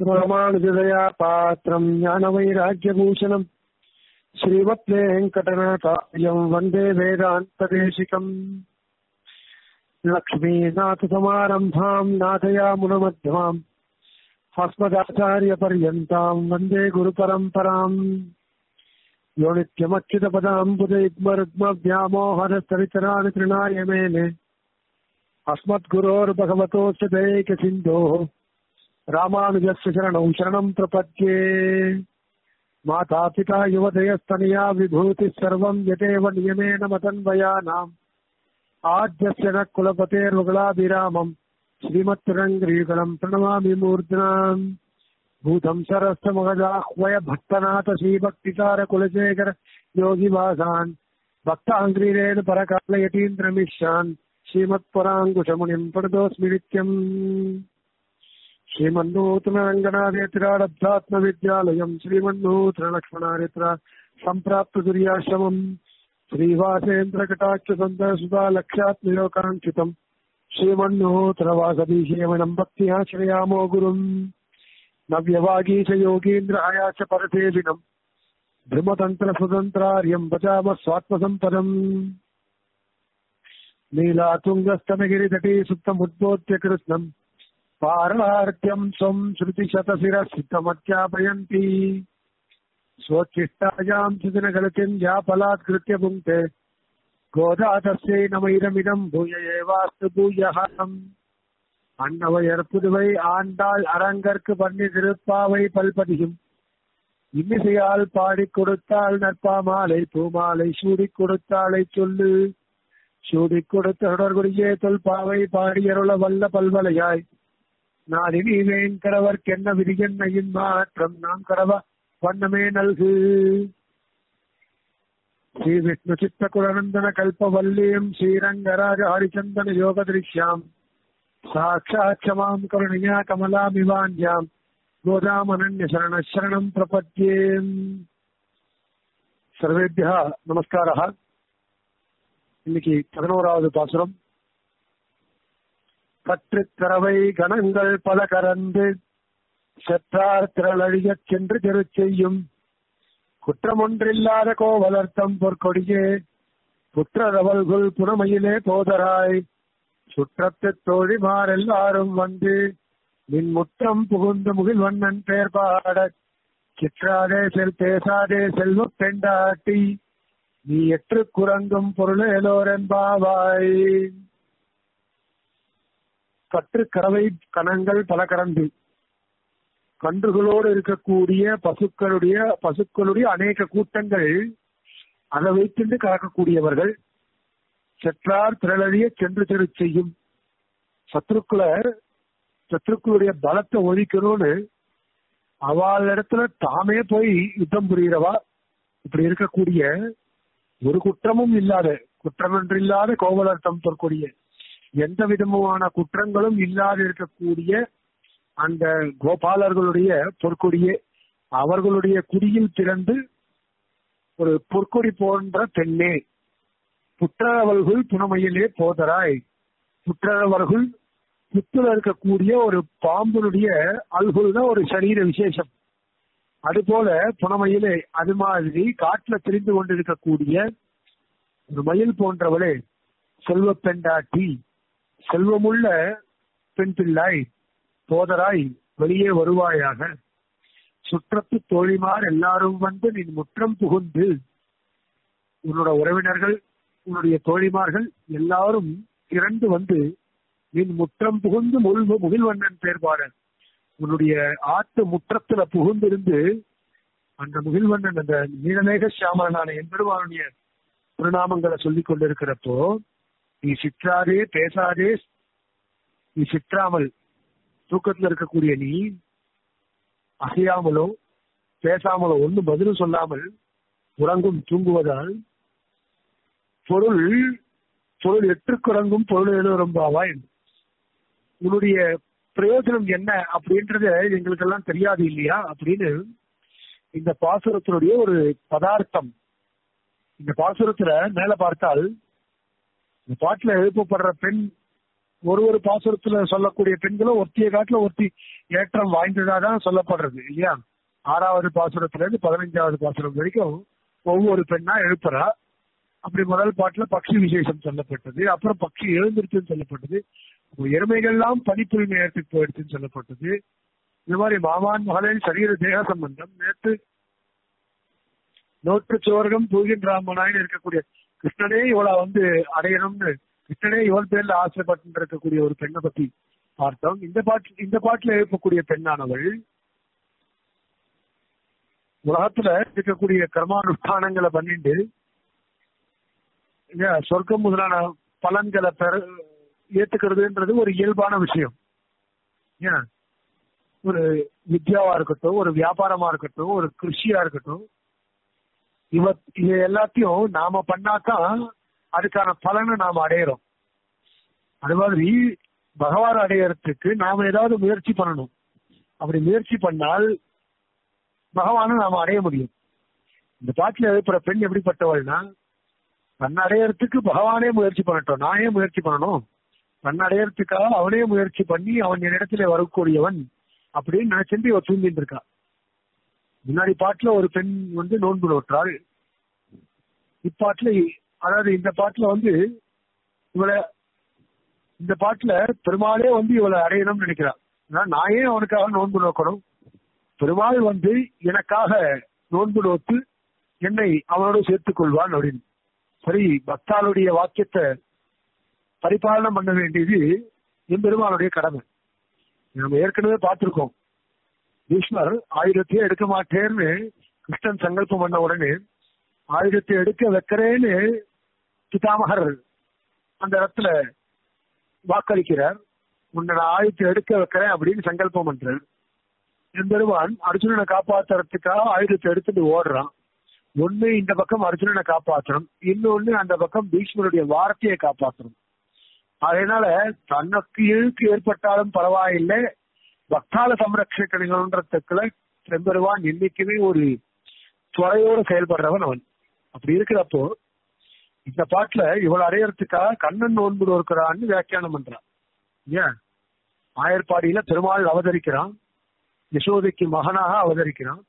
ராமானுஜதயா பாத்திரம் ஞானவைராக்கியபூஷணம் ஸ்ரீமத் வெங்கடநாதாயம் வந்தே வேதாந்ததேசிகம் லக்ஷ்மீநாथसमारम्भाम् नाथयामुनमध्यमाम् अस्मदाचार्यपर्यन्ताम् वन्दे गुरुपरम्पराम् यो नित्यमच्युतपदाम्बुजयुग्मरुग्मव्यामोहरस्तरितराणि तृणाय मेने अस्मद्गुरोर्भगवतोऽस्य दैकसिन्धोः रामानुजस्य शरणौ शरणम् प्रपद्ये मातापिता युवतयस्तनया विभूतिः सर्वम् यदेव नियमेन मतन्वयानाम् आद्यस्य न कुलपतेर्वगलाभिरामम् श्रीमत्तिरङ्ग्रीकरम् प्रणमामि मूर्ध्नाम् भूतम् सरस्तमगदाह्वय भक्तनाथ श्रीभक्तिकार कुलशेखर योगिवासान् भक्ताङ्ग्रीरेण परकालयतीन्द्रमिश्रान् श्रीमत्पराङ्कुशमुनिम् प्रणतोऽस्मि नित्यम् श्रीमन्नूतनरङ्गनाथेतिराडब्धात्मविद्यालयम् श्रीमन्नूतनलक्ष्मणारेत्र सम्प्राप्तदुर्याश्रमम् श्रीवासेन्द्रकटाक्षसन्तसुधा लक्ष्यात्मयोकाङ्क्षितम् श्रीमन्नूतनवासदीशेवनम् भक्त्या श्रयामो गुरुम् नव्यवागीश योगीन्द्र हयाच परसेविनम् भ्रमतन्त्रस्वतन्त्रार्यम् भजाम स्वात्मसम्पदम् नीलातुङ्गस्तनगिरितटी सुप्तमुद्बोध्य कृष्णम् पारणार्त्यम् स्वम् श्रुतिशतशिरः सिद्धमध्यापयन्ती स्वोच्छिष्टायाम् सुदिनगलतिम् या फलात्कृत्य पुङ्क्ते गोदा तस्यै नमैरमिदम् भूय एवास्तु பூயஹம் அன்னவையர் புதுவை ஆண்டாள் அரங்கற்கு பண்ணி திருப்பாவை பல்பதியும் இன்னிசையால் பாடிக் கொடுத்தாள் நற்பாமாலை பூமாலை சூடிக் கொடுத்தாளை சொல்லு சூடிக் கொடுத்த தொடர்புடைய தொல்பாவை பாடியருள வல்ல பல்வலையாய் நான் இனி வேங்கடவர்க்கென்ன விதியன்னையின் மாற்றம் நாம் கடவ வண்ணமே நல்கு ஸ்ரீ விஷ்ணு சித்த குலநந்தன கல்பவல்லியம் ஸ்ரீரங்கராஜ ஹரிச்சந்தன யோக திருஷ்யாம் சாட்சாத் க்ஷமாம் கருணையா கமலாமிவாஞ்சாம் கோதாமனன்ய சரண சரணம் பிரபத்யே சர்வேபியா நமஸ்காரா இன்னைக்கு பதினோராவது பாசுரம் கற்று கறவை கணங்கள் பல கறந்து செற்றார் திரளழியச் சென்று தெரு செய்யும் குற்றமொன்றில்லாத கோவலர்த்தம் பொற்கொடியே புற்றரவல்குள் புனமையிலே போதராய் சுற்றத்து தோழிமார் எல்லாரும் வந்து நின் முற்றம் புகுந்து முகில் வண்ணன் பெயர் பாட சிற்றாதே செல் பேசாதே செல்வ பெண்டாட்டி நீ எற்று குரங்கும் பொருளேலோரென்பாவாய் கற்று கறவை கணங்கள் பல கறந்து கன்றுகளோடு இருக்கக்கூடிய பசுக்களுடைய பசுக்களுடைய அநேக கூட்டங்கள் அதை வைத்துண்டு கறக்கக்கூடியவர்கள் செற்றார் திரளறிய சென்று தெரு செய்யும் சத்ருக்குல சத்ருக்களுடைய பலத்தை ஒழிக்கணும்னு அவள் இடத்துல தாமே போய் யுத்தம் புரிகிறவா இப்படி இருக்கக்கூடிய ஒரு குற்றமும் இல்லாத குற்றமன்றில்லாத கோவலர்த்தம் தற்கொடிய எந்த விதமான குற்றங்களும் இல்லாத இருக்கக்கூடிய அந்த கோபாலர்களுடைய பொற்கொடியே அவர்களுடைய குடியில் பிறந்து ஒரு பொற்கொடி போன்ற பெண்ணே புற்றவர்கள் புனமையிலே போதராய் புற்றவர்கள் புத்துல இருக்கக்கூடிய ஒரு பாம்புடைய அல்குல் தான் ஒரு சரீர விசேஷம் அதுபோல புனமையிலே அது மாதிரி காட்டுல தெரிந்து கொண்டிருக்கக்கூடிய ஒரு மயில் போன்றவளே செல்வ பெண்டாட்டி செல்வமுள்ள பெண் பிள்ளாய் போதராய் வெளியே வருவாயாக சுற்றத்து தோழிமார் எல்லாரும் வந்து நீ முற்றம் புகுந்து உன்னோட உறவினர்கள் உன்னுடைய தோழிமார்கள் எல்லாரும் திரண்டு வந்து நின் முற்றம் புகுந்து முல்வு முகில்வண்ணன் பேர்பாட உன்னுடைய ஆட்டு முற்றத்துல புகுந்திருந்து அந்த முகில்வண்ணன் அந்த நீலமேக சியாமலனான என்பருவானுடைய திருநாமங்களை சொல்லிக் கொண்டிருக்கிறப்போ நீ சிற்றாதே பேசாதே நீ சிற்றாமல் தூக்கத்துல இருக்கக்கூடிய நீ அசையாமலோ பேசாமலோ ஒன்றும் பதிலும் சொல்லாமல் உறங்கும் தூங்குவதால் பொருள் பொருள் எட்டுக்குறங்கும் பொருள் எழுவரம்பாவாய் உன்னுடைய பிரயோஜனம் என்ன அப்படின்றது எங்களுக்கு எல்லாம் தெரியாது இல்லையா அப்படின்னு இந்த பாசுரத்தினுடைய ஒரு பதார்த்தம் இந்த பாசுரத்துல மேல பார்த்தால் இந்த பாட்டுல எழுப்பப்படுற பெண் ஒரு ஒரு பாசுரத்துல சொல்லக்கூடிய பெண்களும் ஒருத்திய காட்டுல ஒருத்தி ஏற்றம் வாய்ந்ததாதான் சொல்லப்படுறது இல்லையா ஆறாவது பாசுரத்துல இருந்து பதினஞ்சாவது பாசுரம் வரைக்கும் ஒவ்வொரு பெண்ணா எழுப்புறா அப்படி முதல் பாட்டுல பக்ஷி விசேஷம் சொல்லப்பட்டது அப்புறம் பக்ஷி எழுந்திருச்சுன்னு சொல்லப்பட்டது அப்போ எருமைகள்லாம் பனிப்புரிமை ஏற்றுக்கு போயிடுச்சுன்னு சொல்லப்பட்டது இந்த மாதிரி மாமான் மகளின் சரீர தேக சம்பந்தம் நேற்று நோற்று சோரகம் தூகின் ராமனாயின்னு இருக்கக்கூடிய கிருஷ்ணனே இவளை வந்து அடையணும்னு கிருஷ்ணனே இவள் பேர்ல ஆசைப்பட்டு இருக்கக்கூடிய ஒரு பெண்ணை பத்தி பார்த்தோம் இந்த பாட்டு இந்த பாட்டுல எழுப்பக்கூடிய பெண்ணானவள் உலகத்துல இருக்கக்கூடிய கர்மானுஷ்டானங்களை பண்ணிட்டு இல்லையா, சொர்க்கம் முதலான பலன்களை பெற ஏத்துக்கிறதுன்றது ஒரு இயல்பான விஷயம் ஏன் ஒரு வித்யாவா இருக்கட்டும் ஒரு வியாபாரமா இருக்கட்டும் ஒரு கிருஷியா இருக்கட்டும் இவ இது எல்லாத்தையும் நாம பண்ணாதான் அதுக்கான பலனை நாம அடையிறோம் அது மாதிரி பகவான் அடையறதுக்கு நாம ஏதாவது முயற்சி பண்ணணும் அப்படி முயற்சி பண்ணால் பகவானை நாம அடைய முடியும் இந்த பாட்டுல எழுப்புற பெண் எப்படிப்பட்டவள்னா தன் அடையறதுக்கு பகவானே முயற்சி பண்ணட்டும் நான் ஏன் முயற்சி பண்ணணும் தன் அடையறதுக்காக அவனே முயற்சி பண்ணி அவன் என்னிடத்துல வரக்கூடியவன் அப்படின்னு நினைச்சிட்டு இவ தூங்கிட்டு இருக்கா முன்னாடி பாட்டுல ஒரு பெண் வந்து நோன்பு நோற்றாள் இப்பாட்டுல அதாவது இந்த பாட்டுல வந்து இவளை இந்த பாட்டுல பெருமாளே வந்து இவளை அடையணும்னு நினைக்கிறான் ஆனா நான் ஏன் அவனுக்காக நோன்பு நோக்கணும் பெருமாள் வந்து எனக்காக நோன்பு நோத்து என்னை அவனோடு சேர்த்துக் கொள்வான் அப்படின்னு சரி பக்தாளுடைய வாக்கியத்தை பரிபாலனம் பண்ண வேண்டியது எம்பெருமானுடைய கடமை நம்ம ஏற்கனவே பார்த்திருக்கோம் பீஷ்மர் ஆயுதத்தையே எடுக்க மாட்டேன்னு கிருஷ்ணன் சங்கல்பம் பண்ண உடனே ஆயுதத்தை எடுக்க வைக்கிறேன்னு பிதாமகர் அந்த இடத்துல வாக்களிக்கிறார் உன்னை நான் ஆயுதத்தை எடுக்க வைக்கிறேன் அப்படின்னு சங்கல்பம் பண்றார் எம்பெருமான் அர்ஜுனனை காப்பாத்துறதுக்காக ஆயுதத்தை எடுத்துட்டு ஓடுறான் ஒண்ணு இந்த பக்கம் அர்ஜுனனை காப்பாற்றணும் இன்னொன்னு அந்த பக்கம் பீஷ்மருடைய வார்த்தையை காப்பாற்றணும் அதனால தனக்கு இழுக்கு ஏற்பட்டாலும் பரவாயில்லை பக்தால சம்ரட்சிக்கணுன்றதுக்குள்ள செம்பெருவான் என்னைக்குமே ஒரு துறையோட செயல்படுறவன் அவன் அப்படி இருக்கிறப்போ இந்த பாட்டுல இவள் அடையறதுக்காக கண்ணன் நோன்பு இருக்கிறான்னு வியாக்கியானம் பண்றான் ஏன் ஆயர்பாடியில பெருமாள் அவதரிக்கிறான் யசோதைக்கு மகனாக அவதரிக்கிறான்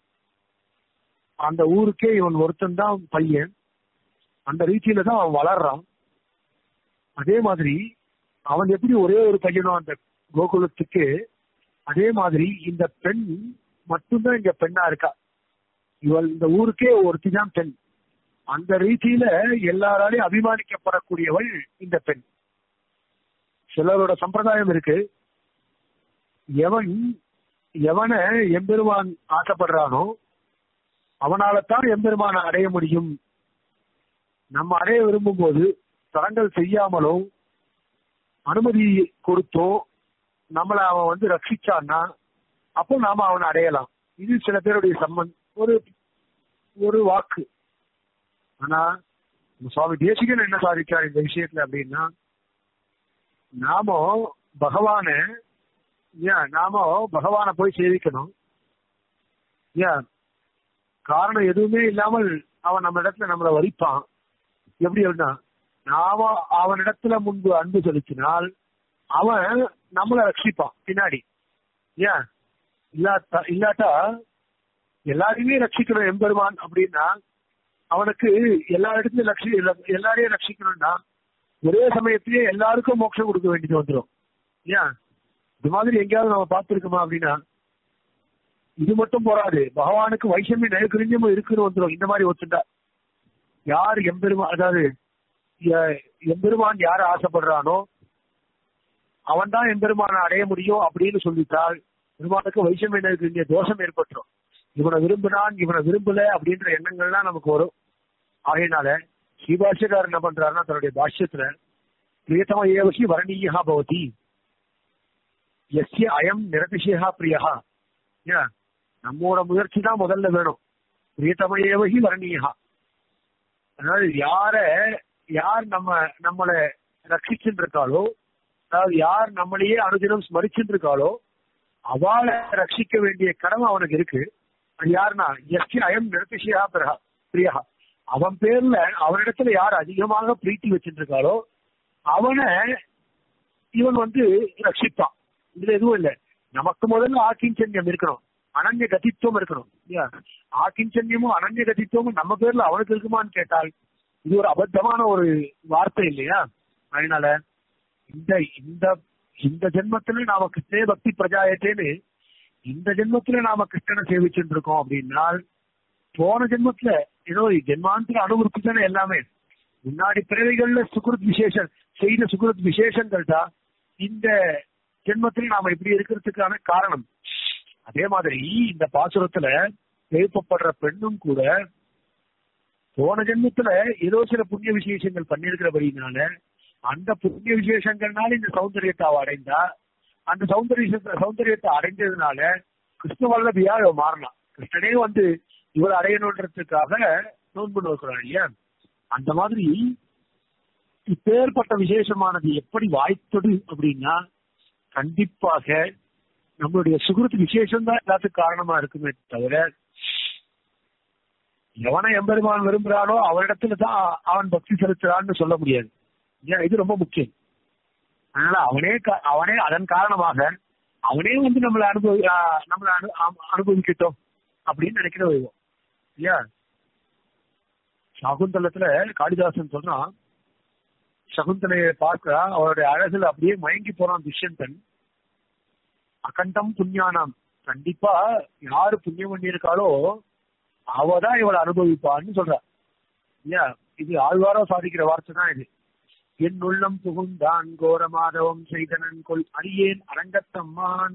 அந்த ஊருக்கே இவன் ஒருத்தன் தான் பையன் அந்த ரீதியில தான் அவன் வளர்றான் அதே மாதிரி அவன் எப்படி ஒரே ஒரு பையனோ அந்த கோகுலத்துக்கு அதே மாதிரி இந்த பெண் மட்டும்தான் இங்க பெண்ணா இருக்கா இவள் இந்த ஊருக்கே ஒருத்தி தான் பெண் அந்த ரீதியில எல்லாராலையும் அபிமானிக்கப்படக்கூடியவள் இந்த பெண் சிலரோட சம்பிரதாயம் இருக்கு எவன் எவனை எம்பெருமான் ஆசைப்படுறானோ அவனாலத்தான் எம்பெருமானை அடைய முடியும் நம்ம அடைய விரும்பும் போது தடங்கள் செய்யாமலோ அனுமதி கொடுத்தோ நம்மளை அவன் வந்து ரட்சிச்சான்னா அப்போ நாம அவனை அடையலாம் இது சில பேருடைய சம்மன் ஒரு ஒரு வாக்கு ஆனா சுவாமி தேசிகன் என்ன சாதிச்சார் இந்த விஷயத்துல அப்படின்னா நாம பகவான ஏன் நாம பகவான போய் சேவிக்கணும் ஏன் காரணம் எதுவுமே இல்லாமல் அவன் நம்ம இடத்துல நம்மளை வரிப்பான் எப்படி அப்படின்னா நாம அவனிடத்துல முன்பு அன்பு செலுத்தினால் அவன் நம்மளை ரட்சிப்பான் பின்னாடி ஏன் இல்லாட்டா இல்லாட்டா எல்லாரையுமே ரட்சிக்கணும் எம்பெருமான் அப்படின்னா அவனுக்கு எல்லா இடத்துலயும் ரட்சி எல்லாரையும் ரட்சிக்கணும்னா ஒரே சமயத்திலேயே எல்லாருக்கும் மோட்சம் கொடுக்க வேண்டியது வந்துடும் ஏன் இது மாதிரி எங்கேயாவது நம்ம பார்த்திருக்கோமா அப்படின்னா இது மட்டும் போராது பகவானுக்கு வைஷமிய நயக்கிரிஞ்சமும் இருக்குன்னு வந்துடும் இந்த மாதிரி ஒத்துண்டா யார் எம்பெருமான் அதாவது எம்பெருமான் யார ஆசைப்படுறானோ அவன் தான் எம்பெருமான அடைய முடியும் அப்படின்னு சொல்லிட்டால் பெருமானுக்கு வைஷமிய நயக்கிரிஞ்ச தோஷம் ஏற்பட்டுரும் இவனை விரும்பினான் இவனை விரும்பல அப்படின்ற எண்ணங்கள்லாம் நமக்கு வரும் ஆகையினால ஸ்ரீபாஷ்யக்காரர் என்ன பண்றாருன்னா தன்னுடைய பாஷ்யத்துல பிரியத்தம ஏவகி வரணீயா பவதி எஸ்ய அயம் நிரதிசேகா பிரியா ஏன் நம்மோட முயற்சி தான் முதல்ல வேணும் பிரியத்தமையவகி வரணீயா அதாவது யார யார் நம்ம நம்மளை ரட்சிச்சுட்டு இருக்காளோ அதாவது யார் நம்மளையே அனுதினம் ஸ்மரிச்சுட்டு இருக்காளோ அவளை ரட்சிக்க வேண்டிய கடமை அவனுக்கு இருக்கு அது யாருன்னா எஸ்கி அயம் நிரதிசையா பிரியா பிரியா அவன் பேர்ல அவனிடத்துல யார் அதிகமாக பிரீத்தி வச்சுட்டு இருக்காளோ அவனை இவன் வந்து ரட்சிப்பான் இதுல எதுவும் இல்லை நமக்கு முதல்ல ஆக்கிஞ்சன்யம் இருக்கணும் அனன்ய கதித்துவம் இருக்கணும் இல்லையா ஆக்கிஞ்சன்யமும் அனன்ய கதித்துவமும் நம்ம பேர்ல அவனுக்கு இருக்குமான்னு கேட்டால் இது ஒரு அபத்தமான ஒரு வார்த்தை இல்லையா அதனால இந்த இந்த இந்த ஜென்மத்துல நாம கிருஷ்ணே பக்தி பிரஜாயத்தேன்னு இந்த ஜென்மத்துல நாம கிருஷ்ணனை சேவிச்சுட்டு இருக்கோம் அப்படின்னால் போன ஜென்மத்துல ஏதோ ஜென்மாந்திர அனுபவத்து தானே எல்லாமே முன்னாடி பிறவைகள்ல சுகுருத் விசேஷம் செய்த சுகுருத் விசேஷங்கள் தான் இந்த ஜென்மத்துல நாம இப்படி இருக்கிறதுக்கான காரணம் அதே மாதிரி இந்த பாசுரத்துல எழுப்பப்படுற பெண்ணும் கூட போன ஜென்மத்துல ஏதோ சில புண்ணிய விசேஷங்கள் பண்ணிருக்கிறபடினால அந்த புண்ணிய விசேஷங்கள்னால இந்த சௌந்தரியத்தை அவ அடைந்தா அந்த சௌந்தரிய சௌந்தரியத்தை அடைஞ்சதுனால கிருஷ்ண வல்லபியா இவ மாறலாம் கிருஷ்ணனே வந்து இவளை அடையணுன்றதுக்காக நோன்பு நோக்கிறான் இல்லையா அந்த மாதிரி இப்பேற்பட்ட விசேஷமானது எப்படி வாய்த்தது அப்படின்னா கண்டிப்பாக நம்மளுடைய சுகிருத்து விசேஷம் தான் எல்லாத்துக்கும் காரணமா இருக்குமே தவிர எவனை எம்பெருமான் விரும்புறானோ அவனிடத்துல தான் அவன் பக்தி செலுத்துறான்னு சொல்ல முடியாது ஏன் இது ரொம்ப முக்கியம் அதனால அவனே கா- அவனே அதன் காரணமாக அவனே வந்து நம்மளை அனுபவி ஆஹ் நம்மளை அனு- அம்- அனுபவிக்கட்டும் அப்படின்னு நினைக்கிற வைவோம் இல்லையா சகுந்தலத்துல காளிதாசன் சொல்றான் சகுந்தலையை பார்க்க அவருடைய அழகுல அப்படியே மயங்கி போறான் துஷ்யந்தன் அகண்டம் புண்ணியானாம் கண்டிப்பா யாரு புண்ணியம் பண்ணியிருக்காளோ அவதான் இவளை அனுபவிப்பான்னு சொல்றா இல்லையா இது ஆழ்வாரோ சாதிக்கிற வார்த்தை தான் இது என் உள்ளம் புகுந்தான் கோர மாதவம் செய்தனன் கொள் அடியேன் அரங்கத்தம்மான்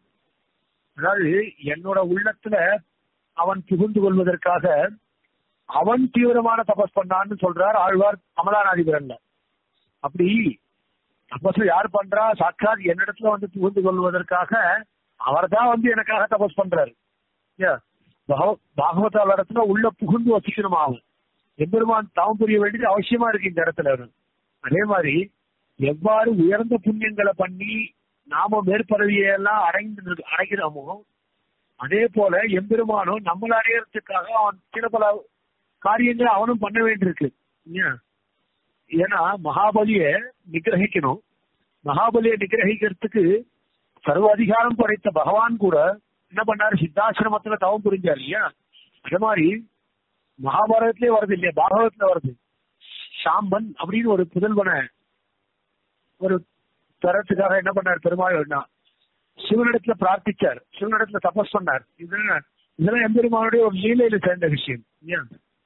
அதாவது என்னோட உள்ளத்துல அவன் புகுந்து கொள்வதற்காக அவன் தீவிரமான தபஸ் பண்ணான்னு சொல்றார் ஆழ்வார் அமலாநாதிபுரன்ல அப்படி தபஸ் யார் பண்றா சாட்சாத் என்னிடத்துல வந்து புகுந்து கொள்வதற்காக அவர்தான் வந்து எனக்காக தபஸ் பண்றாரு இல்லையா? பகவ- பாகவத இடத்துல உள்ள புகுந்து வசிக்கணுமா அவன் எம்பெருமான் தாம் புரிய வேண்டியது அவசியமா இருக்கு இந்த இடத்துல அவன். அதே மாதிரி எவ்வாறு உயர்ந்த புண்ணியங்களை பண்ணி நாம மேற்பதவியை எல்லாம் அடைந்து அடைகிறோமோ அதே போல எம்பெருமானும் நம்மள அடையறதுக்காக அவன் சில பல காரியங்களை அவனும் பண்ண வேண்டியிருக்கு இல்லையா? ஏன்னா மகாபலிய நிகிரகிக்கணும் மகாபலியை நிகிரகிக்கிறதுக்கு சர்வ அதிகாரம் படைத்த பகவான் கூட என்ன பண்ணாரு சித்தாசிரமத்துல தவம் புரிஞ்சார் இல்லையா அதே மாதிரி மகாபாரதத்திலே வருது இல்லையா பாகவதத்துல வருது சாம்பன் அப்படின்னு ஒரு புதல்வனை ஒரு தரத்துக்காக என்ன பண்ணார் பெருமாள் சிவனிடத்துல பிரார்த்திச்சார் சிவனிடத்துல தபஸ் பண்ணார் இதெல்லாம் இதெல்லாம் எம்பெருமானுடைய ஒரு லீலையில சேர்ந்த விஷயம் இல்லையா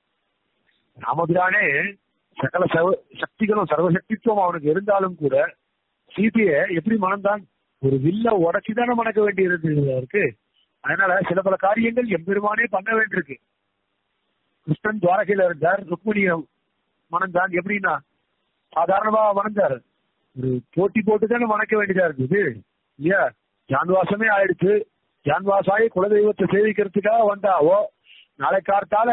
ராமபிரானே சகல சர்வ- சக்திகளும் சர்வசக்தித்துவம் அவனுக்கு இருந்தாலும் கூட சீதைய எப்படி மணந்தான் ஒரு வில்ல உடச்சிதானே மணக்க வேண்டி இருந்தது அவருக்கு அதனால சில பல காரியங்கள் எம்பெருமானே பண்ண வேண்டியிருக்கு கிருஷ்ணன் துவாரகையில இருந்தார் ருக்மிணிய மணந்தான் எப்படின்னா சாதாரணமா மணந்தார் ஒரு போட்டி போட்டு தானே மணக்க வேண்டியதா இருந்தது இல்லையா ஜான்வாசமே ஆயிடுச்சு ஜான்வாசாயி குலதெய்வத்தை சேவிக்கிறதுக்காக வந்தாவோ நாளை கார்த்தால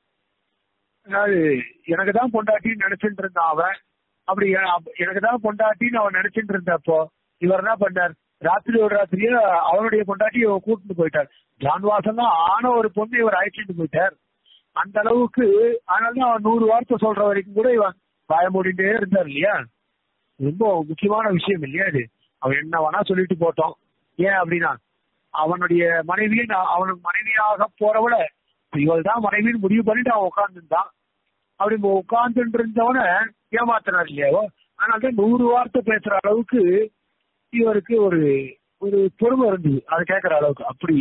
அதாவது எனக்கு தான் பொண்டாட்டின்னு நினைச்சிட்டு இருந்தான் அவன் அப்படி எ- எனக்கு தான் பொண்டாட்டின்னு அவன் நினைச்சிட்டு இருந்தப்போ இவர் என்ன பண்ணார் ராத்திரி ஒரு ராத்திரியே அவனுடைய பொண்டாட்டி இவன் கூட்டிட்டு போயிட்டார் ஜான்வாசம் தான் ஆன ஒரு பொண்ணு இவர் அழைச்சிட்டு போயிட்டார் அந்த அளவுக்கு அதனாலதான் அவன் நூறு வார்த்தை சொல்ற வரைக்கும் கூட இவன் வாய மூடிட்டே இருந்தார் இல்லையா ரொம்ப முக்கியமான விஷயம் இல்லையா இது அவன் என்ன வேணா சொல்லிட்டு போட்டோம் ஏன் அப்படின்னா அவனுடைய மனைவியை நான் அவனுக்கு மனைவியாக போறவள இவள் தான் மனைவின்னு முடிவு பண்ணிட்டு அவன் உட்கார்ந்துருந்தான் அப்படி உட்கார்ந்துட்டு இருந்தவன ஏமாத்தினார் இல்லையாவோ அதனாலதான் நூறு வார்த்தை பேசுற அளவுக்கு இவருக்கு ஒரு ஒரு பொறுமை இருந்தது அதை கேட்கிற அளவுக்கு அப்படி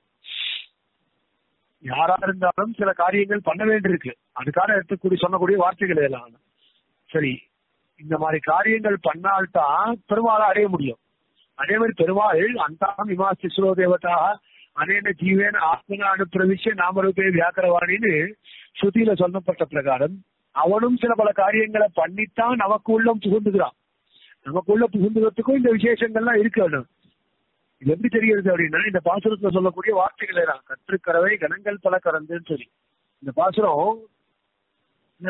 யாரா இருந்தாலும் சில காரியங்கள் பண்ண வேண்டியிருக்கு அதுக்காக எடுத்துக்கூடிய சொல்லக்கூடிய வார்த்தைகள் இதெல்லாம் சரி இந்த மாதிரி காரியங்கள் பண்ணால்தான் பெருமாளை அடைய முடியும் அதே மாதிரி பெருமாள் அந்தாம் இமா சிசுரோ தேவதா அனேன ஜீவேன ஆத்மன அனுப்பிரவிஷ்ய நாமரூபே வியாக்கரவாணின்னு ஸ்ருதியில சொல்லப்பட்ட பிரகாரம் அவனும் சில பல காரியங்களை பண்ணித்தான் நமக்கு உள்ளம் புகுந்துக்கிறான் நமக்குள்ள புகுந்துக்கிறதுக்கும் இந்த விசேஷங்கள்லாம் இருக்கு அவனும் இது எப்படி தெரிகிறது அப்படின்னா இந்த பாசுரத்துல சொல்லக்கூடிய வார்த்தைகள் எல்லாம் கற்றுக்கறவை கணங்கள் பல கறந்துன்னு சொல்லி இந்த பாசுரம் என்ன?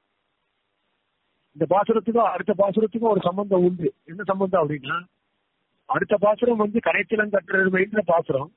இந்த பாசுரத்துக்கும் அடுத்த பாசுரத்துக்கும் ஒரு சம்பந்தம் உண்டு என்ன சம்பந்தம் அப்படின்னா அடுத்த பாசுரம் வந்து கனைத்திலங்கற்ற பாசுரம்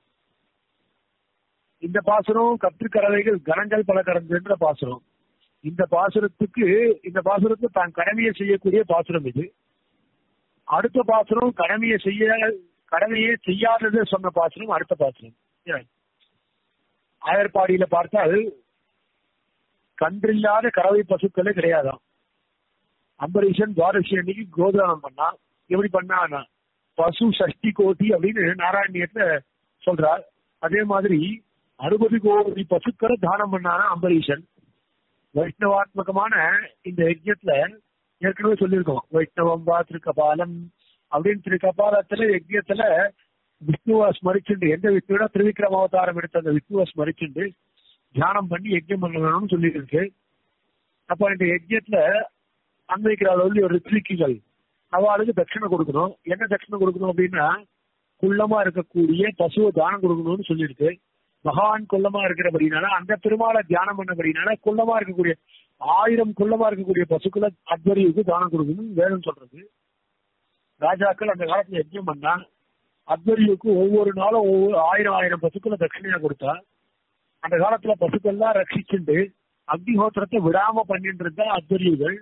இந்த பாசுரம் கற்றுக்கறவைகள் கணங்கள் பல கறந்துன்ற பாசுரம் இந்த பாசுரத்துக்கு இந்த பாசுரத்துக்கு தான் கடமையை செய்யக்கூடிய பாசுரம் இது அடுத்த பாசனம் கடமையை செய்ய கடமையே செய்யாதது சொன்ன பாசனம் அடுத்த பாசனம் ஏன்? ஆயர்பாடியில பார்த்தால் கன்றில்லாத கறவை பசுக்களே கிடையாதாம் அம்பரீஷன் துவாதசி அன்னைக்கு கோதானம் பண்ணா எப்படி பண்ணா பசு சஷ்டி கோட்டி அப்படின்னு நாராயணியத்துல சொல்றார் அதே மாதிரி அறுபது கோடி பசுக்களை தானம் பண்ணானா அம்பரீஷன் வைஷ்ணவாத்மகமான இந்த யஜ்யத்துல ஏற்கனவே சொல்லியிருக்கோம் வைஷ்ணவம் வா திருக்கபாலம் அப்படின்னு திருக்கபாலத்துல யஜ்யத்துல விஷ்ணுவை ஸ்மரிச்சுண்டு எந்த விஷ்ணுவோட திருவிக்ரம அவதாரம் எடுத்த அந்த விஷ்ணுவை ஸ்மரிச்சுண்டு தியானம் பண்ணி யஜ்யம் பண்ணணும்னு சொல்லியிருக்கு அப்ப இந்த யஜ்யத்துல அன்வைக்கிற அளவில் ஒரு ரித்விக்குகள் அவளுக்கு தட்சிணை கொடுக்கணும் என்ன தட்சிணை கொடுக்கணும் அப்படின்னா குள்ளமா இருக்கக்கூடிய பசுவை தானம் கொடுக்கணும்னு சொல்லியிருக்கு பகவான் குள்ளமா இருக்கிறபடினால அந்த பெருமாளை தியானம் பண்ணபடினால குள்ளமா இருக்கக்கூடிய ஆயிரம் குள்ளமா இருக்கக்கூடிய பசுக்களை அத்வரியுக்கு தானம் கொடுக்கணும்னு வேணும் சொல்றது ராஜாக்கள் அந்த காலத்துல யஜ்யம் பண்ணா அத்வரியுக்கு ஒவ்வொரு நாளும் ஒவ்வொரு ஆயிரம் ஆயிரம் பசுக்களை தட்சிணையா கொடுத்தா அந்த காலத்துல பசுக்கள்லாம் ரட்சிச்சுண்டு அக்னிஹோத்திரத்தை விடாம பண்ணிட்டு இருந்தா அத்வரியுகள்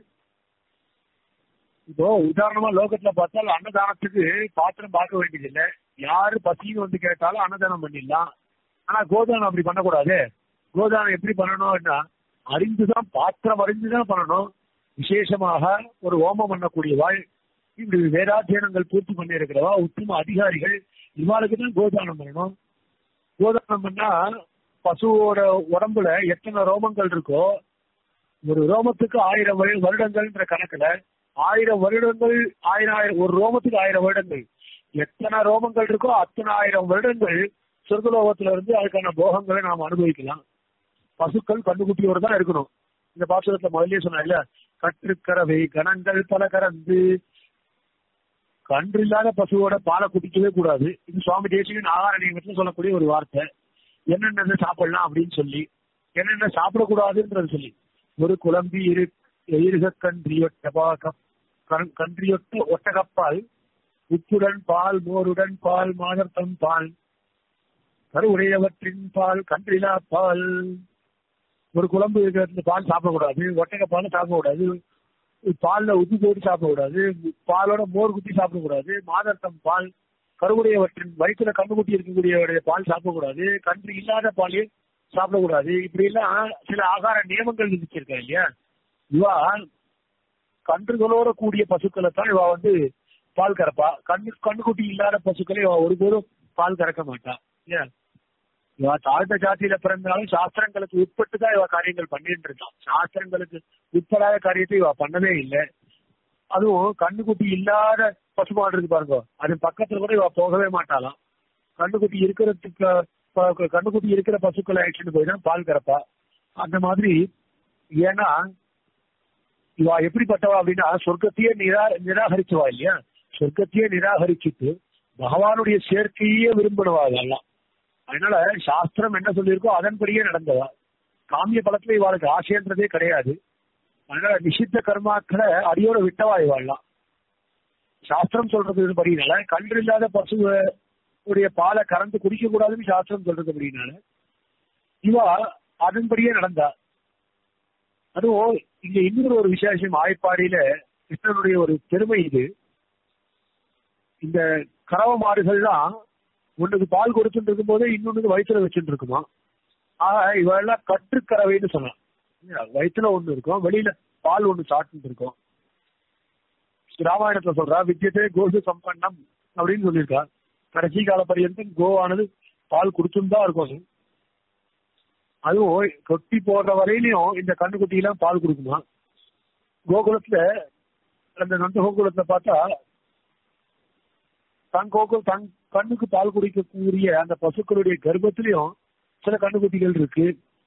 இப்போ உதாரணமா லோகத்துல பார்த்தால் அன்னதானத்துக்கு பாத்திரம் பார்க்க வேண்டியது இல்ல யாரு பசின்னு வந்து கேட்டாலும் அன்னதானம் பண்ணிடலாம் ஆனா கோதானம் அப்படி பண்ணக்கூடாது கோதானம் எப்படி பண்ணணும்னா அறிந்துதான் பாத்திரம் அறிந்துதான் பண்ணணும் விசேஷமாக ஒரு ஓமம் பண்ணக்கூடிய வாழ் இப்படி வேதாத்தியனங்கள் பூர்த்தி பண்ணி இருக்கிறவா உத்தம அதிகாரிகள் இவாளுக்கு தான் கோதானம் பண்ணணும் கோதானம் பண்ணா பசுவோட உடம்புல எத்தனை ரோமங்கள் இருக்கோ ஒரு ரோமத்துக்கு ஆயிரம் வரு- வருடங்கள்ன்ற கணக்குல ஆயிரம் வருடங்கள் ஆயிரம் ஆயிரம் ஒரு ரோமத்துக்கு ஆயிரம் வருடங்கள் எத்தனை ரோமங்கள் இருக்கோ அத்தனை ஆயிரம் வருடங்கள் சொர்க்கலோகத்துல இருந்து அதுக்கான போகங்களை நாம் அனுபவிக்கலாம் பசுக்கள் கண்ணுக்குட்டியோட தான் இருக்கணும் இந்த பாசுரத்துல முதல்லயே சொன்னால கற்றுக்கறவை கணங்கள் பல கறந்து கன்று இல்லாத பசுவோட பாலை குடிக்கவே கூடாது இது சுவாமி தேசிகன் ஆகார நியமத்துல சொல்லக்கூடிய ஒரு வார்த்தை என்னென்ன சாப்பிடலாம் அப்படின்னு சொல்லி என்னென்ன சாப்பிடக்கூடாதுன்றது சொல்லி ஒரு குழம்பி இரு இருக கன்றியொட்ட பாகம் கன்- கன்றியொட்ட ஒட்டகப்பால் உப்புடன் பால் மோருடன் பால் மாதர்த்தம் பால் கருவுடையவற்றின் பால் கன்றிலா பால் ஒரு குழம்பு இருக்கிற பால் சாப்பிடக்கூடாது ஒட்டக பால் சாப்பிடக்கூடாது பால்ல உப்பு போட்டு சாப்பிடக்கூடாது பாலோட மோர் குத்தி சாப்பிடக்கூடாது மாதர்த்தம் பால் கருவுடையவற்றின் வயிற்றுல கண்ணுக்குட்டி இருக்கக்கூடிய பால் சாப்பிடக்கூடாது கன்று இல்லாத பாலே சாப்பிடக்கூடாது இப்படி எல்லாம் சில ஆகார நியமங்கள் விதிச்சிருக்கா இல்லையா இவா கன்றுகளோட கூடிய பசுக்களை தான் இவ வந்து பால் கறப்பா கண்ணு கண்ணுக்குட்டி இல்லாத பசுக்களை இவ ஒருபோதும் பால் கறக்க மாட்டா ஏன் இவ தாழ்ந்த ஜாதியில பிறந்தாலும் சாஸ்திரங்களுக்கு உட்பட்டு தான் இவ காரியங்கள் பண்ணிட்டு இருக்கான் சாஸ்திரங்களுக்கு உட்படாத காரியத்தை இவ பண்ணவே இல்லை அதுவும் கண்ணுக்குட்டி இல்லாத பசுமாடு இருக்கு பாருங்க அது பக்கத்துல கூட இவ போகவே மாட்டாளாம் கண்ணுக்குட்டி இருக்கிறதுக்கு ப- கண்ணுக்குட்டி இருக்கிற பசுக்களை அழைச்சிட்டு போய் தான் பால் கறப்பா அந்த மாதிரி ஏன்னா இவா எப்படிப்பட்டவா அப்படின்னா சொர்க்கத்தையே நிரா நிராகரிச்சவா இல்லையா சொர்க்கத்தையே நிராகரிச்சுட்டு பகவானுடைய சேர்க்கையே விரும்பினவா அதெல்லாம் அதனால சாஸ்திரம் என்ன சொல்லியிருக்கோ அதன்படியே நடந்தவா காமிய பலத்துல இவாளுக்கு ஆசைன்றதே கிடையாது அதனால நிஷித்த கர்மாக்களை அடியோட விட்டவா இவாள்லாம் சாஸ்திரம் சொல்றது படினால கன்று இல்லாத பசு உடைய பாலை கறந்து குடிக்க கூடாதுன்னு சாஸ்திரம் சொல்றது அப்படின்னால இவா அதன்படியே நடந்தா அதுவும் இங்க இன்னொரு ஒரு விசேஷம் ஆய்ப்பாடியில கிருஷ்ணனுடைய ஒரு பெருமை இது இந்த கறவை மாடுகள்லாம் ஒண்ணுக்கு பால் கொடுத்துட்டு இருக்கும் போதே இன்னொன்னுக்கு வயிற்றுல வச்சுட்டு இருக்குமா ஆக இவெல்லாம் கற்றுக்கறவைன்னு சொல்லலாம் இல்லையா? வயிற்றுல ஒண்ணு இருக்கும் வெளியில பால் ஒண்ணு சாப்பிட்டு இருக்கும் ராமாயணத்துல சொல்றா வித்தியதே கோசு சம்பன்னம் அப்படின்னு சொல்லியிருக்கா கடைசி கால பரியந்தம் கோவானது பால் குடிச்சுன்னு தான் இருக்கும் அது. அதுவும் கொட்டி போடுற வரையிலையும் இந்த கண்ணுக்குட்டி எல்லாம் பால் கொடுக்குமா கோகுலத்துல அந்த நந்த கோகுலத்துல பார்த்தா தன் கோகுல் தன் கண்ணுக்கு பால் குடிக்கக்கூடிய அந்த பசுக்களுடைய கர்ப்பத்திலையும் சில கண்ணுக்குட்டிகள் இருக்கு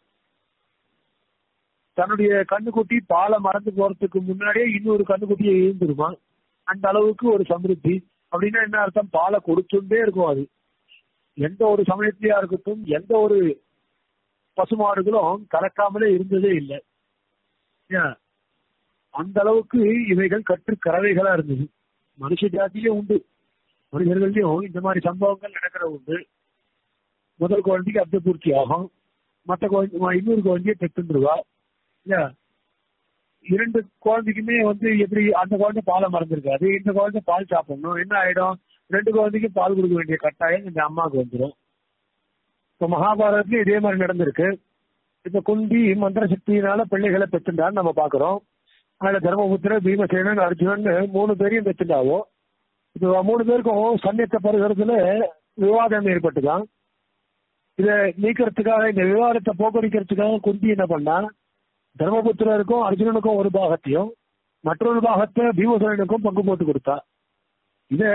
தன்னுடைய கண்ணுக்குட்டி பாலை மறந்து போறதுக்கு முன்னாடியே இன்னொரு கண்ணுக்குட்டியை எழுந்துருமா அந்த அளவுக்கு ஒரு சமிருத்தி அப்படின்னா என்ன அர்த்தம் பாலை கொடுத்துட்டே இருக்கும் அது எந்த ஒரு சமயத்திலயா இருக்கட்டும் எந்த ஒரு பசுமாடுகளும் கலக்காமலே இருந்ததே இல்லை ஏன்? அந்த அளவுக்கு இவைகள் கற்று கறவைகளா இருந்தது மனுஷ ஜாதியிலே உண்டு மனிதர்கள்லயும் இந்த மாதிரி சம்பவங்கள் நடக்கிற உண்டு முதல் குழந்தைக்கு அப்த பூர்த்தி ஆகும் மற்ற குழந்தை இன்னொரு குழந்தைய பெற்றுருவா இல்ல இரண்டு குழந்தைக்குமே வந்து எப்படி அந்த குழந்தை பாலை மறந்துருக்காது இந்த குழந்தை பால் சாப்பிடணும் என்ன ஆயிடும் ரெண்டு குழந்தைக்கும் பால் கொடுக்க வேண்டிய கட்டாயம் இந்த அம்மாவுக்கு வந்துடும் இப்ப மகாபாரதத்துலயும் இதே மாதிரி நடந்திருக்கு இப்ப குந்தி மந்திர சக்தியினால பிள்ளைகளை பெற்றுண்டான்னு நம்ம பாக்குறோம் அதுல தர்மபுத்திர பீமசேனன் அர்ஜுனன் மூணு பேரையும் பெற்றுண்டாவோ இப்ப மூணு பேருக்கும் சன்னியத்தை பருகிறதுல விவாதம் ஏற்பட்டுதான் இதை நீக்கிறதுக்காக இந்த விவாதத்தை போக்கடிக்கிறதுக்காக குந்தி என்ன பண்ணா தர்மபுத்திரருக்கும் அர்ஜுனனுக்கும் ஒரு பாகத்தையும் மற்றொரு பாகத்தை பீமசேனனுக்கும் பங்கு போட்டு கொடுத்தா இத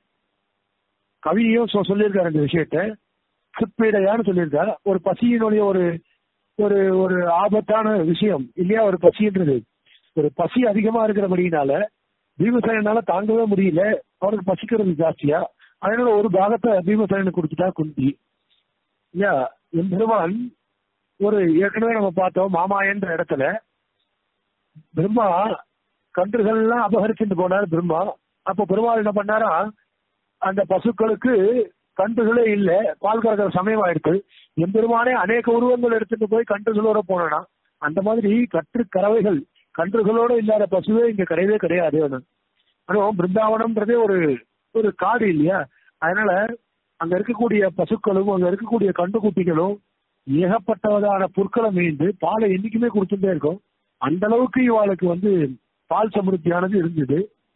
கவியும் சொ- சொல்லியிருக்காரு இந்த விஷயத்த சிப்பீடையான்னு சொல்லியிருக்காரு ஒரு பசியினுடைய ஒரு ஒரு ஒரு ஆபத்தான விஷயம் இல்லையா ஒரு பசின்றது ஒரு பசி அதிகமா இருக்கிறபடினால பீமசேனால தாங்கவே முடியல அவருக்கு பசிக்கிறது ஜாஸ்தியா அதனால ஒரு பாகத்தை பீமசேனனுக்கு கொடுத்துட்டா குந்தி இல்லையா என் பெருமான் ஒரு ஏற்கனவே நம்ம பார்த்தோம் மாமாயன்ற இடத்துல பிரம்மா கன்றுகள்லாம் அபகரிச்சுட்டு போனார் பிரம்மா அப்ப பெருமாள் என்ன பண்ணாரா அந்த பசுக்களுக்கு கன்றுகளே இல்ல பால் கறக்கிற சமயம் ஆயிடுச்சு எம்பெருமானே அநேக உருவங்கள் எடுத்துட்டு போய் கன்றுகளோட போனா அந்த மாதிரி கற்று கறவைகள் கன்றுகளோட இல்லாத பசுவே இங்க கிடையவே கிடையாது அதுவும் பிருந்தாவனம்ன்றதே ஒரு ஒரு காடு இல்லையா அதனால அங்க இருக்கக்கூடிய பசுக்களும் அங்க இருக்கக்கூடிய கண்டுக்குட்டிகளும் ஏகப்பட்டவதான புற்களை மீண்டு பாலை என்னைக்குமே கொடுத்துட்டே இருக்கும் அந்த அளவுக்கு இவாளுக்கு வந்து பால் சமிருத்தியானது இருந்தது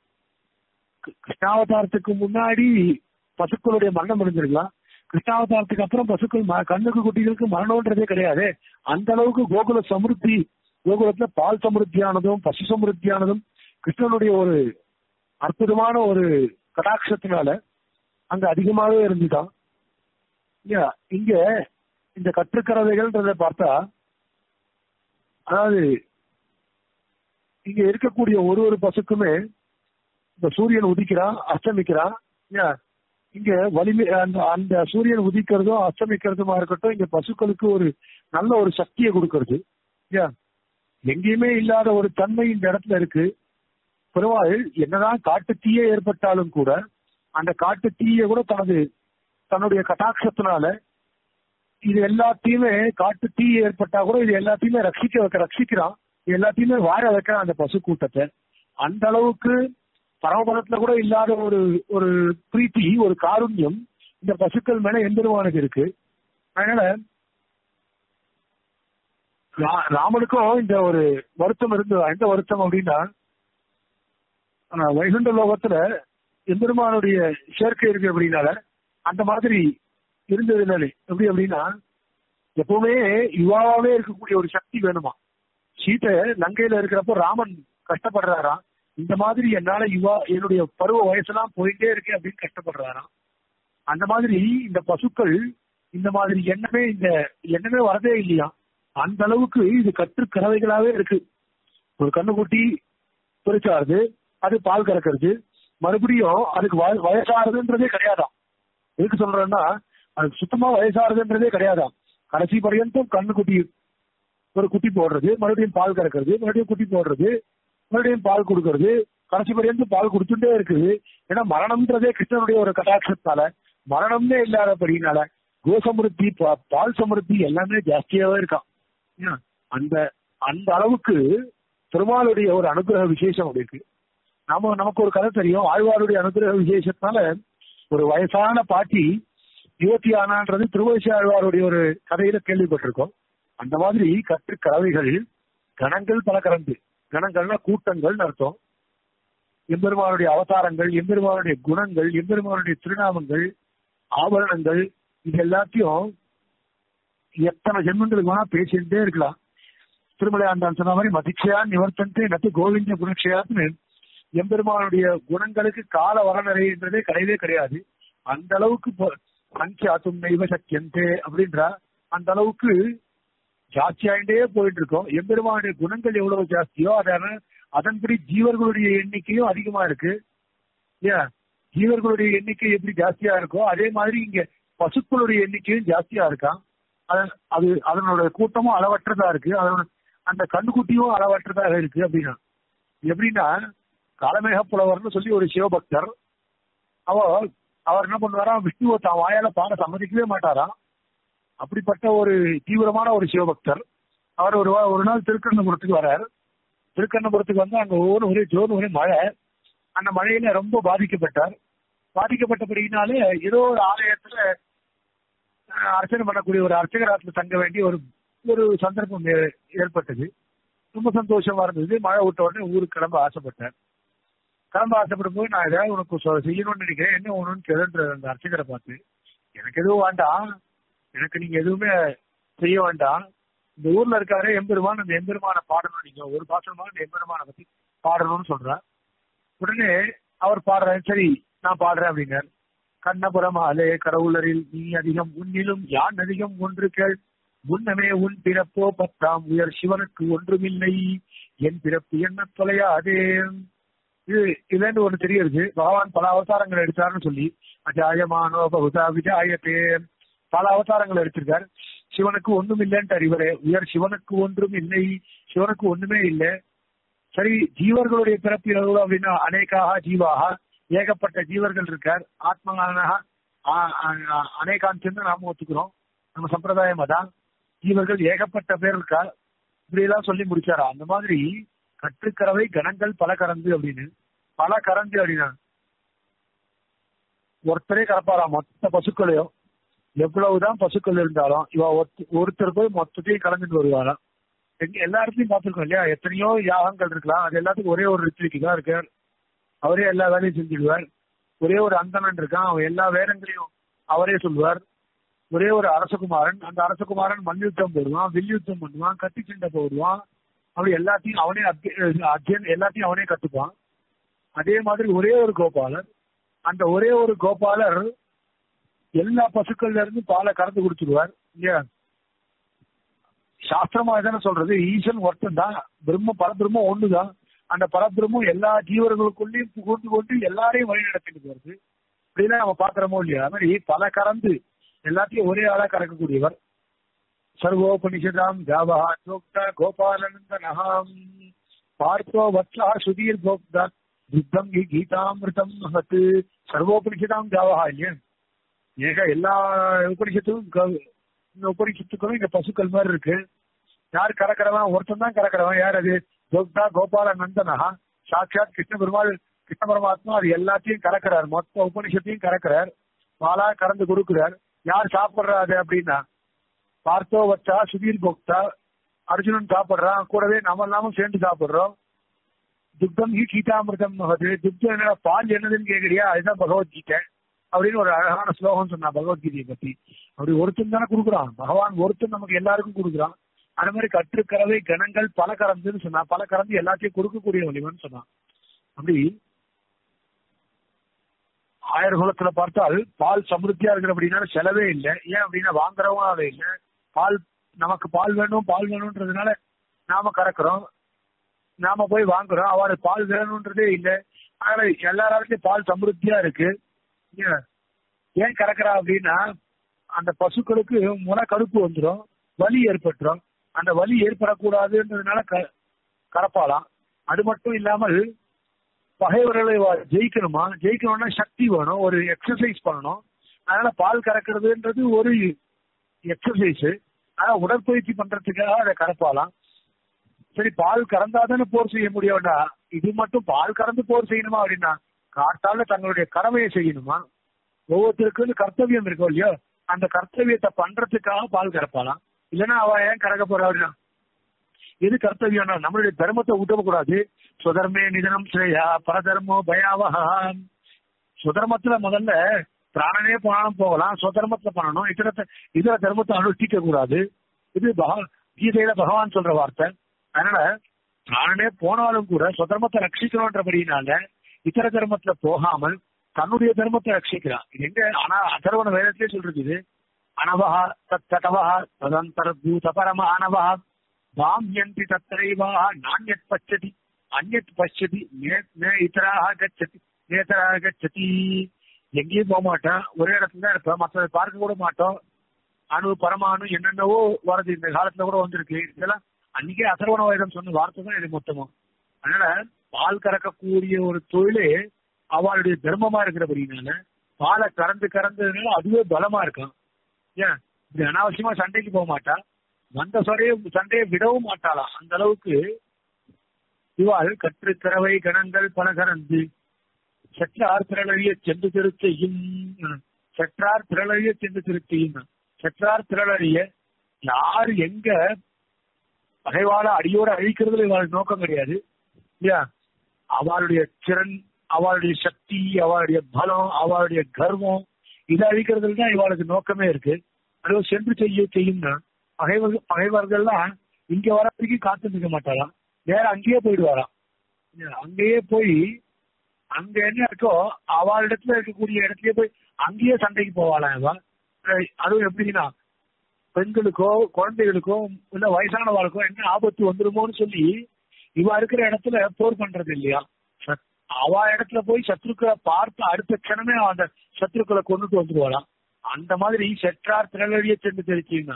கி- கிருஷ்ணாவதாரத்துக்கு முன்னாடி பசுக்களுடைய மரணம் இருந்திருக்கலாம் கிருஷ்ணாவதாரத்துக்கு அப்புறம் பசுக்கள் ம- கண்ணுக்கு குட்டிகளுக்கு மரணம்ன்றதே கிடையாது அந்த அளவுக்கு கோகுல சமிருத்தி கோகுலத்துல பால் சமிருத்தியானதும் பசு சமிருத்தியானதும் கிருஷ்ணனுடைய ஒரு அற்புதமான ஒரு கடாட்சத்தினால அங்க அதிகமாவே இருந்துதான் இல்லையா இங்க இந்த கற்றுக்கறவைகள்ன்றத பார்த்தா அதாவது இங்க இருக்கக்கூடிய ஒரு ஒரு பசுக்குமே இந்த சூரியன் உதிக்கிறான் அஸ்தமிக்கிறான் இல்லையா இங்க வலிமை அந்த அந்த சூரியன் உதிக்கிறதும் அஸ்தமிக்கிறதுமா இருக்கட்டும் இங்க பசுக்களுக்கு ஒரு நல்ல ஒரு சக்தியை கொடுக்கறது இல்லையா எங்கேயுமே இல்லாத ஒரு தன்மை இந்த இடத்துல இருக்கு பெருமாள் என்னதான் காட்டு தீயே ஏற்பட்டாலும் கூட அந்த காட்டு தீயை கூட தனது தன்னுடைய கட்டாட்சத்தினால இது எல்லாத்தையுமே காட்டு தீ ஏற்பட்டா கூட இது எல்லாத்தையுமே ரட்சிக்க வைக்க ரட்சிக்கிறான் இது எல்லாத்தையுமே வாழ வைக்கிறான் அந்த பசு கூட்டத்தை அந்த அளவுக்கு பரமபதத்துல கூட இல்லாத ஒரு ஒரு பிரீத்தி ஒரு காருண்யம் இந்த பசுக்கள் மேல எம்பெருமானுக்கு இருக்கு அதனால ரா- ராமனுக்கும் இந்த ஒரு வருத்தம் இருந்து எந்த வருத்தம் அப்படின்னா ஆஹ் வைகுண்ட லோகத்துல எம்பெருமானுடைய சேர்க்கை இருக்கு அப்படின்னால அந்த மாதிரி இருந்ததுனால எப்படி அப்படின்னா எப்பவுமே யுவாவே இருக்கக்கூடிய ஒரு சக்தி வேணுமா சீதை லங்கையில இருக்கிறப்போ ராமன் கஷ்டப்படுறாராம் இந்த மாதிரி என்னால யுவா என்னுடைய பருவ வயசெல்லாம் போயிட்டே இருக்கேன் அப்படின்னு கஷ்டப்படுறாராம் அந்த மாதிரி இந்த பசுக்கள் இந்த மாதிரி எண்ணமே இந்த எண்ணமே வரதே இல்லையா அந்த அளவுக்கு இது கற்று கறவைகளாவே இருக்கு ஒரு கண்ணுக்குட்டி பொறிச்சாருது அது பால் கறக்கிறது மறுபடியும் அதுக்கு வய- வயசாகுதுன்றதே கிடையாதாம் எதுக்கு சொல்றேன்னா அதுக்கு சுத்தமா வயசாகுதுன்றதே கிடையாதாம் கடைசி பர்யந்தம் கண்ணுக்குட்டி ஒரு குட்டி போடுறது மறுபடியும் பால் கறக்கிறது மறுபடியும் குட்டி போடுறது மறுபடியும் பால் கொடுக்கறது கடைசி பர்யந்தம் பால் கொடுத்துட்டே இருக்குது ஏன்னா மரணம்ன்றதே கிருஷ்ணனுடைய ஒரு கட்டாட்சத்தால மரணம்னே இல்லாதபடினால கோசமிருத்தி பா- பால் சமிருத்தி எல்லாமே ஜாஸ்தியாவே இருக்கான் ஏன்? அந்த அந்த அளவுக்கு பெருமாளுடைய ஒரு அனுகிரக விசேஷம் அப்படி இருக்கு நாம நமக்கு ஒரு கதை தெரியும் ஆழ்வாருடைய அனுகிரக விசேஷத்தினால ஒரு வயசான பாட்டி யுவதி ஆனான்றது திருவசி ஆழ்வாருடைய ஒரு கதையில கேள்விப்பட்டிருக்கோம் அந்த மாதிரி கற்று கறவைகள் கணங்கள் பல கலந்து கணங்கள்னா கூட்டங்கள் அர்த்தம் எம்பெருமானுடைய அவதாரங்கள் எம்பெருமானுடைய குணங்கள் எம்பெருமானுடைய திருநாமங்கள் ஆபரணங்கள் இது எல்லாத்தையும் எத்தனை ஜென்மங்களுக்கு வேணா பேசிட்டே இருக்கலாம் திருமலை ஆண்டான் சொன்ன மாதிரி மதிச்சையா நிவர்த்தன்ட்டு நட்டு கோவிந்த குணக்ஷயாத்னு எம்பெருமானுடைய குணங்களுக்கு கால வரநிறைன்றதே கிடையவே கிடையாது அந்த அளவுக்கு ப- பஞ்சாத்தும் நெய்வ சக்கியந்தே அப்படின்றா அந்த அளவுக்கு ஜாஸ்தியாயிட்டே போயிட்டு இருக்கோம் எம்பெருமானுடைய குணங்கள் எவ்வளவு ஜாஸ்தியோ அதான அதன்படி ஜீவர்களுடைய எண்ணிக்கையும் அதிகமா இருக்கு இல்லையா ஜீவர்களுடைய எண்ணிக்கை எப்படி ஜாஸ்தியா இருக்கோ அதே மாதிரி இங்க பசுக்களுடைய எண்ணிக்கையும் ஜாஸ்தியா இருக்கான் அது- அது அதனோட கூட்டமும் அளவற்றதா இருக்கு அதனோட அந்த கண்ணுக்குட்டியும் அளவற்றதாக இருக்கு அப்படின்னா எப்படின்னா காலமேக புலவர்னு சொல்லி ஒரு சிவபக்தர் அவர் அவர் என்ன பண்ணுவாராம் விஷ்ணுவை தான் வாயால பாட சம்மதிக்கவே மாட்டாராம் அப்படிப்பட்ட ஒரு தீவிரமான ஒரு சிவபக்தர் அவர் ஒரு வா- ஒரு நாள் திருக்கண்ணபுரத்துக்கு வரார் திருக்கண்ணபுரத்துக்கு வந்து அங்க ஒவ்வொரு ஒரே ஜோன் ஒரே மழை அந்த மழையில ரொம்ப பாதிக்கப்பட்டார் பாதிக்கப்பட்டபடினாலே ஏதோ ஒரு ஆலயத்துல அஹ், அர்ச்சனை பண்ணக்கூடிய ஒரு அர்ச்சகராத்துல தங்க வேண்டிய ஒரு ஒரு சந்தர்ப்பம் ஏ- ஏற்பட்டது ரொம்ப சந்தோஷமா இருந்தது மழை விட்ட உடனே ஊருக்கு கிளம்ப ஆசைப்பட்டேன் கிளம்ப ஆசைப்படும் போது நான் ஏதாவது உனக்கு சொ- செய்யணும்னு நினைக்கிறேன் என்ன ஒண்ணுன்னு கேளுன்ற அந்த அர்ச்சகரை பார்த்து எனக்கு எதுவும் வேண்டாம் எனக்கு நீங்க எதுவுமே செய்ய வேண்டாம் இந்த ஊர்ல இருக்காரு எம்பெருமான் அந்த எம்பெருமான பாடணும் நீங்க ஒரு பாசனமா இந்த எம்பெருமான பத்தி பாடணும்னு சொல்றா உடனே அவர் பாடுறாரு சரி நான் பாடுறேன் அப்படின்னார் கண்ணபுரம் அலே கடவுளரில் நீ அதிகம் உன்னிலும் யான் அதிகம் ஒன்று கேள் முன்னமே உன் பிறப்போ பத்தாம் உயர் சிவனுக்கு ஒன்றுமில்லை என் பிறப்பு என்ன தொலையாதே இது இதுல இருந்து ஒண்ணு தெரியுது பகவான் பல அவதாரங்கள் எடுத்தாருன்னு சொல்லி அஜாயமானோ பகுதா விஜாயத்தே பல அவதாரங்கள் எடுத்திருக்கார் சிவனுக்கு ஒண்ணும் இல்லைன்ட்டு இவரே உயர் சிவனுக்கு ஒன்றும் இல்லை சிவனுக்கு ஒண்ணுமே இல்லை சரி ஜீவர்களுடைய பிறப்பு எவ்வளவு அப்படின்னா அநேகாக ஜீவாக ஏகப்பட்ட ஜீவர்கள் இருக்கார் ஆத்மகானாக அநேகாந்தன்னு நாம ஒத்துக்கிறோம் நம்ம சம்பிரதாயம் அதான் ஜீவர்கள் ஏகப்பட்ட பேர் இருக்கா இப்படி எல்லாம் சொல்லி முடிச்சாரா அந்த மாதிரி கற்றுக்கறவை கணங்கள் பல கறந்து அப்படின்னு பல கறந்து அப்படின்னா ஒருத்தரே கறப்பாரா மொத்த பசுக்களையும் எவ்வளவுதான் பசுக்கள் இருந்தாலும் இவ ஒருத்த- ஒருத்தர் போய் மொத்தத்தையும் கலந்துட்டு வருவாராம் எங்க எல்லா இடத்துலயும் பார்த்திருக்கோம் இல்லையா எத்தனையோ யாகங்கள் இருக்கலாம் அது எல்லாத்துக்கும் ஒரே ஒரு ரித்விக்கு தான் இருக்கார் அவரே எல்லா வேலையும் செஞ்சிடுவார் ஒரே ஒரு அந்தணன் இருக்கான் அவன் எல்லா வேதங்களையும் அவரே சொல்லுவார் ஒரே ஒரு அரசகுமாரன் அந்த அரசகுமாரன் மல்யுத்தம் போடுவான் வில்யுத்தம் பண்ணுவான் கத்தி சண்டை போடுவான் அப்படி எல்லாத்தையும் அவனே அத்திய- அத்தியன் எல்லாத்தையும் அவனே கத்துப்பான் அதே மாதிரி ஒரே ஒரு கோபாலர் அந்த ஒரே ஒரு கோபாலர் எல்லா பசுக்கள்ல இருந்து பாலை கறந்து குடிச்சிருவார் இல்லையா சாஸ்திரமா தானே சொல்றது ஈசன் ஒருத்தன் தான் பிரம்ம பரபிரம்மம் ஒண்ணுதான் அந்த பரபிரம்மம் எல்லா ஜீவர்களுக்குள்ளேயும் புகுந்து கொண்டு எல்லாரையும் வழி நடத்திட்டு வருது இப்படிலாம் நம்ம பாக்குறோமோ இல்லையா அது மாதிரி பல கறந்து எல்லாத்தையும் ஒரே ஆளா கறக்கக்கூடியவர் சர்வோபனிஷதாம் ஜாவஹா சோக்தா கோபாலனந்தனஹாம் பார்த்தோ வத்சா சுதீர் கோப்தா புத்தம் கி கீதாமிருதம் மகத்து சர்வோபனிஷதாம் ஜாவஹா இல்லையா ஏக எல்லா உபனிஷத்துக்கும் க- இந்த உபனிஷத்துக்களும் இங்க பசுக்கள் மாதிரி இருக்கு யார் கறக்கிறவன் ஒருத்தன் தான் கறக்கிறவன் யார் அது கோப்தா கோபால நந்தனா சாட்சாத் கிருஷ்ண பெருமாள் கிருஷ்ண பரமாத்மா அது எல்லாத்தையும் கறக்கிறார் மொத்த உபனிஷத்தையும் கறக்கிறார் பாலா கறந்து கொடுக்கிறார் யார் சாப்பிடுறா அது அப்படின்னா பார்த்தோ வச்சா சுதீர் போக்தா அர்ஜுனன் சாப்பிடுறான் கூடவே நம்ம எல்லாமும் சேர்ந்து சாப்பிடுறோம் துக்தம் ஹி கீதாமிருதம் அது துக்தம் என்ன பால் என்னதுன்னு கேக்குறியா அதுதான் பகவத்கீதை அப்படின்னு ஒரு அழகான ஸ்லோகம் சொன்னா பகவத்கீதையை பத்தி அப்படி ஒருத்தன் தானே கொடுக்குறான் பகவான் ஒருத்தன் நமக்கு எல்லாருக்கும் கொடுக்குறான் அது மாதிரி கற்றுக்கறவை கணங்கள் பல கறந்துன்னு சொன்னா பல கறந்து எல்லாத்தையும் கொடுக்கக்கூடிய வலிவன் சொன்னான் அப்படி ஆயிரம் குலத்துல பார்த்தால் பால் சமிருத்தியா இருக்கிற அப்படின்னா செலவே இல்லை ஏன் அப்படின்னா வாங்குறவங்க அதை இல்லை பால் நமக்கு பால் வேணும் பால் வேணும்ன்றதுனால நாம கறக்குறோம் நாம போய் வாங்குறோம் அவருக்கு பால் வேணும்ன்றதே இல்லை அதனால எல்லாராலையும் பால் சமிருத்தியா இருக்கு ஏன் ஏன் கறக்குறா அப்படின்னா அந்த பசுக்களுக்கு முன கடுப்பு வந்துடும் வலி ஏற்பட்டுரும் அந்த வலி ஏற்படக்கூடாதுன்றதுனால க- கறப்பாலாம் அது மட்டும் இல்லாமல் பகைவர்களை வா- ஜெயிக்கணுமா ஜெயிக்கணும்னா சக்தி வேணும் ஒரு எக்ஸசைஸ் பண்ணணும் அதனால பால் கறக்கிறதுன்றது ஒரு எக்ஸசைஸ் ஆனா உடற்பயிற்சி பண்றதுக்காக அதை கறப்பாலாம் சரி பால் கறந்தாதானே போர் செய்ய முடியும்னா இது மட்டும் பால் கறந்து போர் செய்யணுமா அப்படின்னா காட்டால தங்களுடைய கடமையை செய்யணுமா ஒவ்வொருத்தருக்கும் கர்த்தவியம் இருக்கும் இல்லையோ அந்த கர்த்தவியத்தை பண்றதுக்காக பால் கறப்பாலாம் இல்லைன்னா அவ ஏன் கறக்க போறா அப்படின்னா எது கர்த்தவியம்னா நம்மளுடைய தர்மத்தை விட்டக்கூடாது சுதர்மே நிதனம் ஸ்ரேயா பரதர்மோ பயாவஹா சுதர்மத்துல முதல்ல பிராணனே போனாலும் போகலாம் சுதர்மத்துல பண்ணணும் இதர இதர தர்மத்தை அனுஷ்டிக்க கூடாது இது பக- கீதையில பகவான் சொல்ற வார்த்தை அதனால பிராணனே போனாலும் கூட சுதர்மத்தை ரட்சிக்கணும்ன்றபடினால இதர தர்மத்துல போகாமல் தன்னுடைய தர்மத்தை ரட்சிக்கிறான் இது எங்க ஆனா அதர்வன வேதத்திலே சொல்றது இது அனவஹா தத் தடவஹா ததந்தர பூத பரம அனவஹா பாம்யந்தி தத்திரைவாக நானியத் பச்சதி அந்யத் பச்சதி நே- நே இத்தராக கச்சதி நேத்தராக கச்சதி எங்கேயும் போக மாட்டேன் ஒரே இடத்துல தான் இருப்பேன் மற்றதை பார்க்க கூட மாட்டோம் அணு பரமாணு என்னென்னவோ வருது இந்த காலத்துல கூட வந்திருக்கு இதெல்லாம் அன்னைக்கே அசர்வண வேதம் சொன்ன வார்த்தை தான் இது மொத்தமும் அதனால பால் கறக்கக்கூடிய ஒரு தொழிலே அவளுடைய தர்மமா இருக்கிறபடினால பாலை கறந்து கறந்ததுனால அதுவே பலமா இருக்கும் ஏன் இப்படி அனாவசியமா சண்டைக்கு போக மாட்டா வந்த சண்டையை சண்டையை விடவும் மாட்டாளாம் அந்த அளவுக்கு இவாள் கற்று திறவை கணங்கள் பல கறந்து செற்றார் திரளழிய சென்று திருத்தையும் செற்றார் திரளழிய சென்று திருத்தையும் செற்றார் திரளழிய யார் எங்க பகைவாள அடியோட அழிக்கிறதுல இவாள் நோக்கம் கிடையாது இல்லையா அவளுடைய திறன் அவளுடைய சக்தி அவளுடைய பலம் அவளுடைய கர்வம் இதை அழிக்கிறதுல தான் இவாளுக்கு நோக்கமே இருக்கு அதுவும் சென்று செய்ய செய்யும்னா பகைவர்கள் பகைவர்கள்லாம் இங்க வரதுக்கு காத்து நிற்க மாட்டாராம் வேற அங்கேயே போயிடுவாராம் அங்கேயே போய் அங்க என்ன இருக்கோ அவளிடத்துல இருக்கக்கூடிய இடத்துலயே போய் அங்கேயே சண்டைக்கு போவாளாம் இவ அதுவும் எப்படின்னா பெண்களுக்கோ குழந்தைகளுக்கோ இல்ல வயசானவாளுக்கோ என்ன ஆபத்து வந்துருமோன்னு சொல்லி இவ இருக்கிற இடத்துல போர் பண்றது இல்லையா அவ இடத்துல போய் சத்ருக்களை பார்த்து அடுத்த க்ஷணமே அந்த சத்ருக்களை கொண்டுட்டு வந்துருவாளாம் அந்த மாதிரி செற்றார் திரளழிய சென்று தெரிச்சுங்க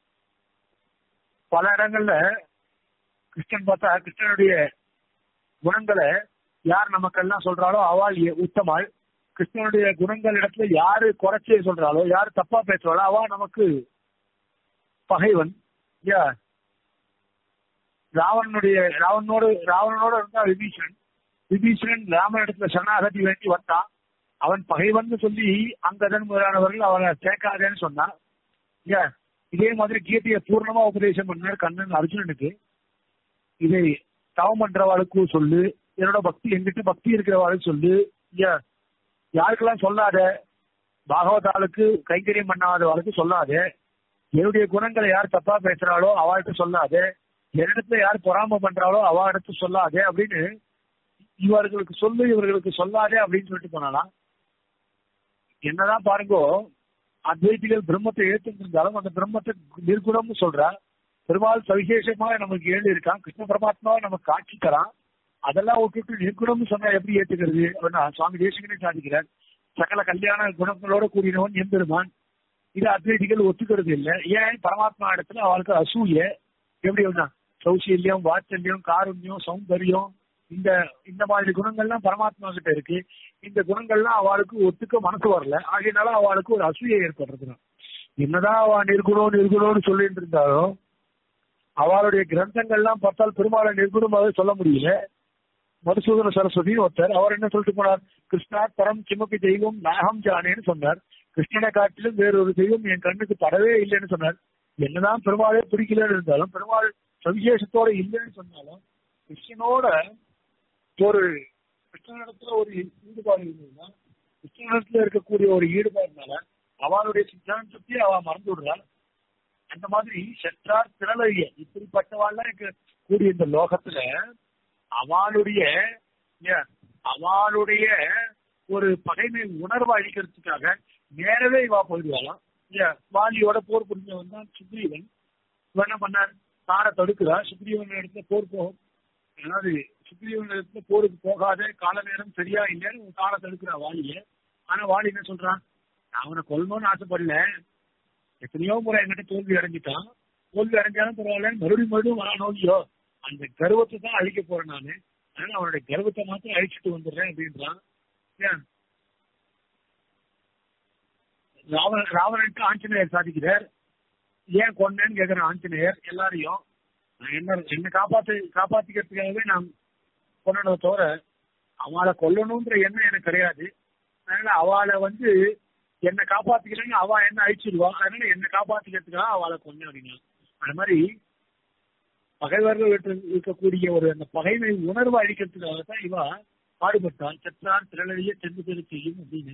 பல இடங்கள்ல கிருஷ்ணன் பார்த்தா கிருஷ்ணனுடைய குணங்களை யார் நமக்கெல்லாம் சொல்றாளோ அவள் உத்தமாள் கிருஷ்ணனுடைய குணங்கள் இடத்துல யாரு குறைச்சே சொல்றாளோ யாரு தப்பா பேசுறாளோ அவ நமக்கு பகைவன் யா ராவணனுடைய ராவணனோடு ராவணனோட இருந்தா விபீஷன் விபீஷணன் ராமன் இடத்துல சரணாகதி வேண்டி வந்தான் அவன் பகைவன் சொல்லி அங்கதன் முதலானவர்கள் அவனை சேர்க்காதேன்னு சொன்னான் ஏ இதே மாதிரி கீதையை பூர்ணமா உபதேசம் பண்ணார் கண்ணன் அர்ஜுனனுக்கு இதை தவம் பண்றவாளுக்கு சொல்லு என்னோட பக்தி எங்கிட்ட பக்தி இருக்கிறவாளுக்கு சொல்லு ஏ யாருக்கெல்லாம் சொல்லாத பாகவதாளுக்கு கைங்கரியம் பண்ணாதவாளுக்கு சொல்லாத என்னுடைய குணங்களை யார் தப்பா பேசுறாளோ அவள்கிட்ட சொல்லாத என்னிடத்துல யார் பொறாம பண்றாளோ அவ இடத்து சொல்லாதே அப்படின்னு இவர்களுக்கு சொல்லு இவர்களுக்கு சொல்லாதே அப்படின்னு சொல்லிட்டு போனாலாம் என்னதான் பாருங்கோ அத்வைதிகள் பிரம்மத்தை ஏற்றுருந்தாலும் அந்த பிரம்மத்தை நிர்குணம்னு சொல்றா பெருமாள் சவிசேஷமாக நமக்கு ஏழு இருக்கான் கிருஷ்ண பரமாத்மாவை நமக்கு காட்சி தரான் அதெல்லாம் விட்டுட்டு நிர்குணம்னு சொன்னா எப்படி ஏத்துக்கிறது அப்படின்னா சுவாமி தேசிகனே சாதிக்கிறார் சகல கல்யாண குணங்களோட கூடினவன் எம்பெருமான் இது அத்வைதிகள் ஒத்துக்கிறது இல்லை ஏன் பரமாத்மா இடத்துல அவளுக்கு அசூய எப்படி ஒண்ணா சௌசல்யம் வாத்சல்யம் காருண்யம் சௌந்தரியம் இந்த இந்த மாதிரி குணங்கள்லாம் பரமாத்மா கிட்ட இருக்கு இந்த குணங்கள்லாம் அவளுக்கு ஒத்துக்க மனசு வரல ஆகையினால அவளுக்கு ஒரு அசூயை ஏற்படுறது என்னதான் அவ நிர்குணம் நிர்குணம்னு சொல்லிட்டு இருந்தாலும் அவளுடைய கிரந்தங்கள்லாம் பார்த்தால் பெருமாளை நிர்குணமாக சொல்ல முடியல மதுசூதன சரஸ்வதி ஒருத்தர் அவர் என்ன சொல்லிட்டு போனார் கிருஷ்ணா தரம் கிமப்பி தெய்வம் நாகம் ஜானேன்னு சொன்னார் கிருஷ்ணனை காட்டிலும் வேறொரு தெய்வம் என் கண்ணுக்கு படவே இல்லைன்னு சொன்னார் என்னதான் பெருமாளே பிடிக்கலன்னு இருந்தாலும் பெருமாள் சவிசேஷத்தோட இல்லைன்னு சொன்னாலும் கிருஷ்ணனோட ஒரு கிருஷ்ணனிடத்துல ஒரு ஈடுபாடு இருந்ததுன்னா கிருஷ்ணனிடத்துல இருக்கக்கூடிய ஒரு ஈடுபாடுனால அவளுடைய சித்தாந்தத்தையே அவ மறந்து விடுறாள் அந்த மாதிரி செற்றார் திரளைய இப்படிப்பட்டவாள்லாம் எனக்கு கூடிய இந்த லோகத்துல அவளுடைய அவளுடைய ஒரு பகைமை உணர்வை அழிக்கிறதுக்காக நேரவே இவா போயிடுவாளாம் வாலியோட போர் புரிஞ்சவன் தான் சுக்ரீவன் இவன் என்ன பண்ணார் தாரை தடுக்கிறா சுக்ரீவன் இடத்துல போர் போகும் அதாவது சுக்ரீவன் இடத்துல போருக்கு போகாத கால நேரம் சரியா இல்லைன்னு தாரை தடுக்கிறா வாலிய ஆனா வாலி என்ன சொல்றான் அவனை கொல்லணும்னு ஆசைப்படல எத்தனையோ முறை என்கிட்ட தோல்வி அடைஞ்சிட்டான் தோல்வி அடைஞ்சாலும் பரவாயில்ல மறுபடியும் மறுபடியும் வரானோ இல்லையோ அந்த கர்வத்தை தான் அழிக்க போறேன் நானு அதனால அவனுடைய கர்வத்தை மாத்திரம் அழிச்சிட்டு வந்துடுறேன் அப்படின்றான் ராவண ராவணனுக்கு ஆஞ்சநேயர் சாதிக்கிறார் ஏன் கொண்டேன்னு கேக்குற ஆஞ்சநேயர் எல்லாரையும் என்ன என்ன காப்பாத்து காப்பாத்திக்கிறதுக்காகவே நான் கொண்டதை தவிர அவளை கொல்லணும்ன்ற எண்ணம் எனக்கு கிடையாது அதனால அவளை வந்து என்னை காப்பாத்திக்கிறேன்னு அவ என்ன அழிச்சிடுவா அதனால என்னை காப்பாத்திக்கிறதுக்காக அவளை கொண்டேன் அப்படின்னா அந்த மாதிரி பகைவர்கள் இருக்கக்கூடிய ஒரு அந்த பகைமை உணர்வு அழிக்கிறதுக்காக தான் இவ பாடுபட்டான் செற்றான் திரளழிய சென்று பெரு செய்யும் அப்படின்னு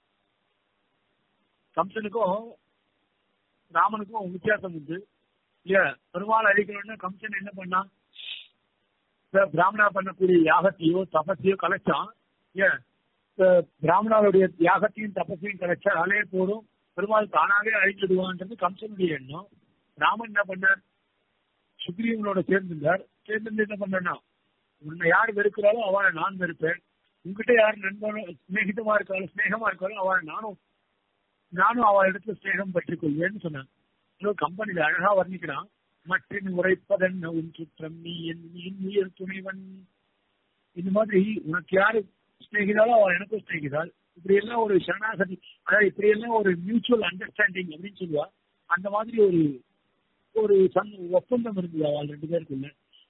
கம்சனுக்கும் ராமனுக்கும் வித்தியாசம் உண்டு இல்லையா பெருமாள் அழிக்கணும்னு கம்சன் என்ன பண்ணான் பிராமணா பண்ணக்கூடிய யாகத்தையோ தபத்தையோ கலைச்சான் ஏன் பிராமணாவுடைய யாகத்தையும் தபத்தையும் கலைச்சாலே போதும் பெருமாள் தானாவே அழிச்சிடுவான்றது கம்சனுடைய எண்ணம் ராமன் என்ன பண்ணார் சுக்ரீவனோட சேர்ந்திருந்தார் சேர்ந்திருந்து என்ன பண்ணா உன்னை யார் வெறுக்கிறாளோ அவளை நான் வெறுப்பேன் உங்ககிட்ட யார் நண்பனோ சிநேகிதமா இருக்காளோ சிநேகமா இருக்காளோ அவளை நானும் நானும் அவள் இடத்துல ஸ்நேகம் பற்றிக் கொள்வேன்னு சொன்னான் கம்பெனில அழகா வர்ணிக்கிறான் மற்றின் உரைப்பதன் உன் சுற்றம் நீ என் உயிர் துணைவன் இந்த மாதிரி உனக்கு யாரு ஸ்நேகிதாலோ அவள் எனக்கும் ஸ்நேகிதாள் இப்படி எல்லாம் ஒரு சரணாகதி அதாவது இப்படி எல்லாம் ஒரு மியூச்சுவல் அண்டர்ஸ்டாண்டிங் அப்படின்னு சொல்லுவா அந்த மாதிரி ஒரு ஒரு சன் ஒப்பந்தம் இருந்தது அவள் ரெண்டு பேருக்குள்ள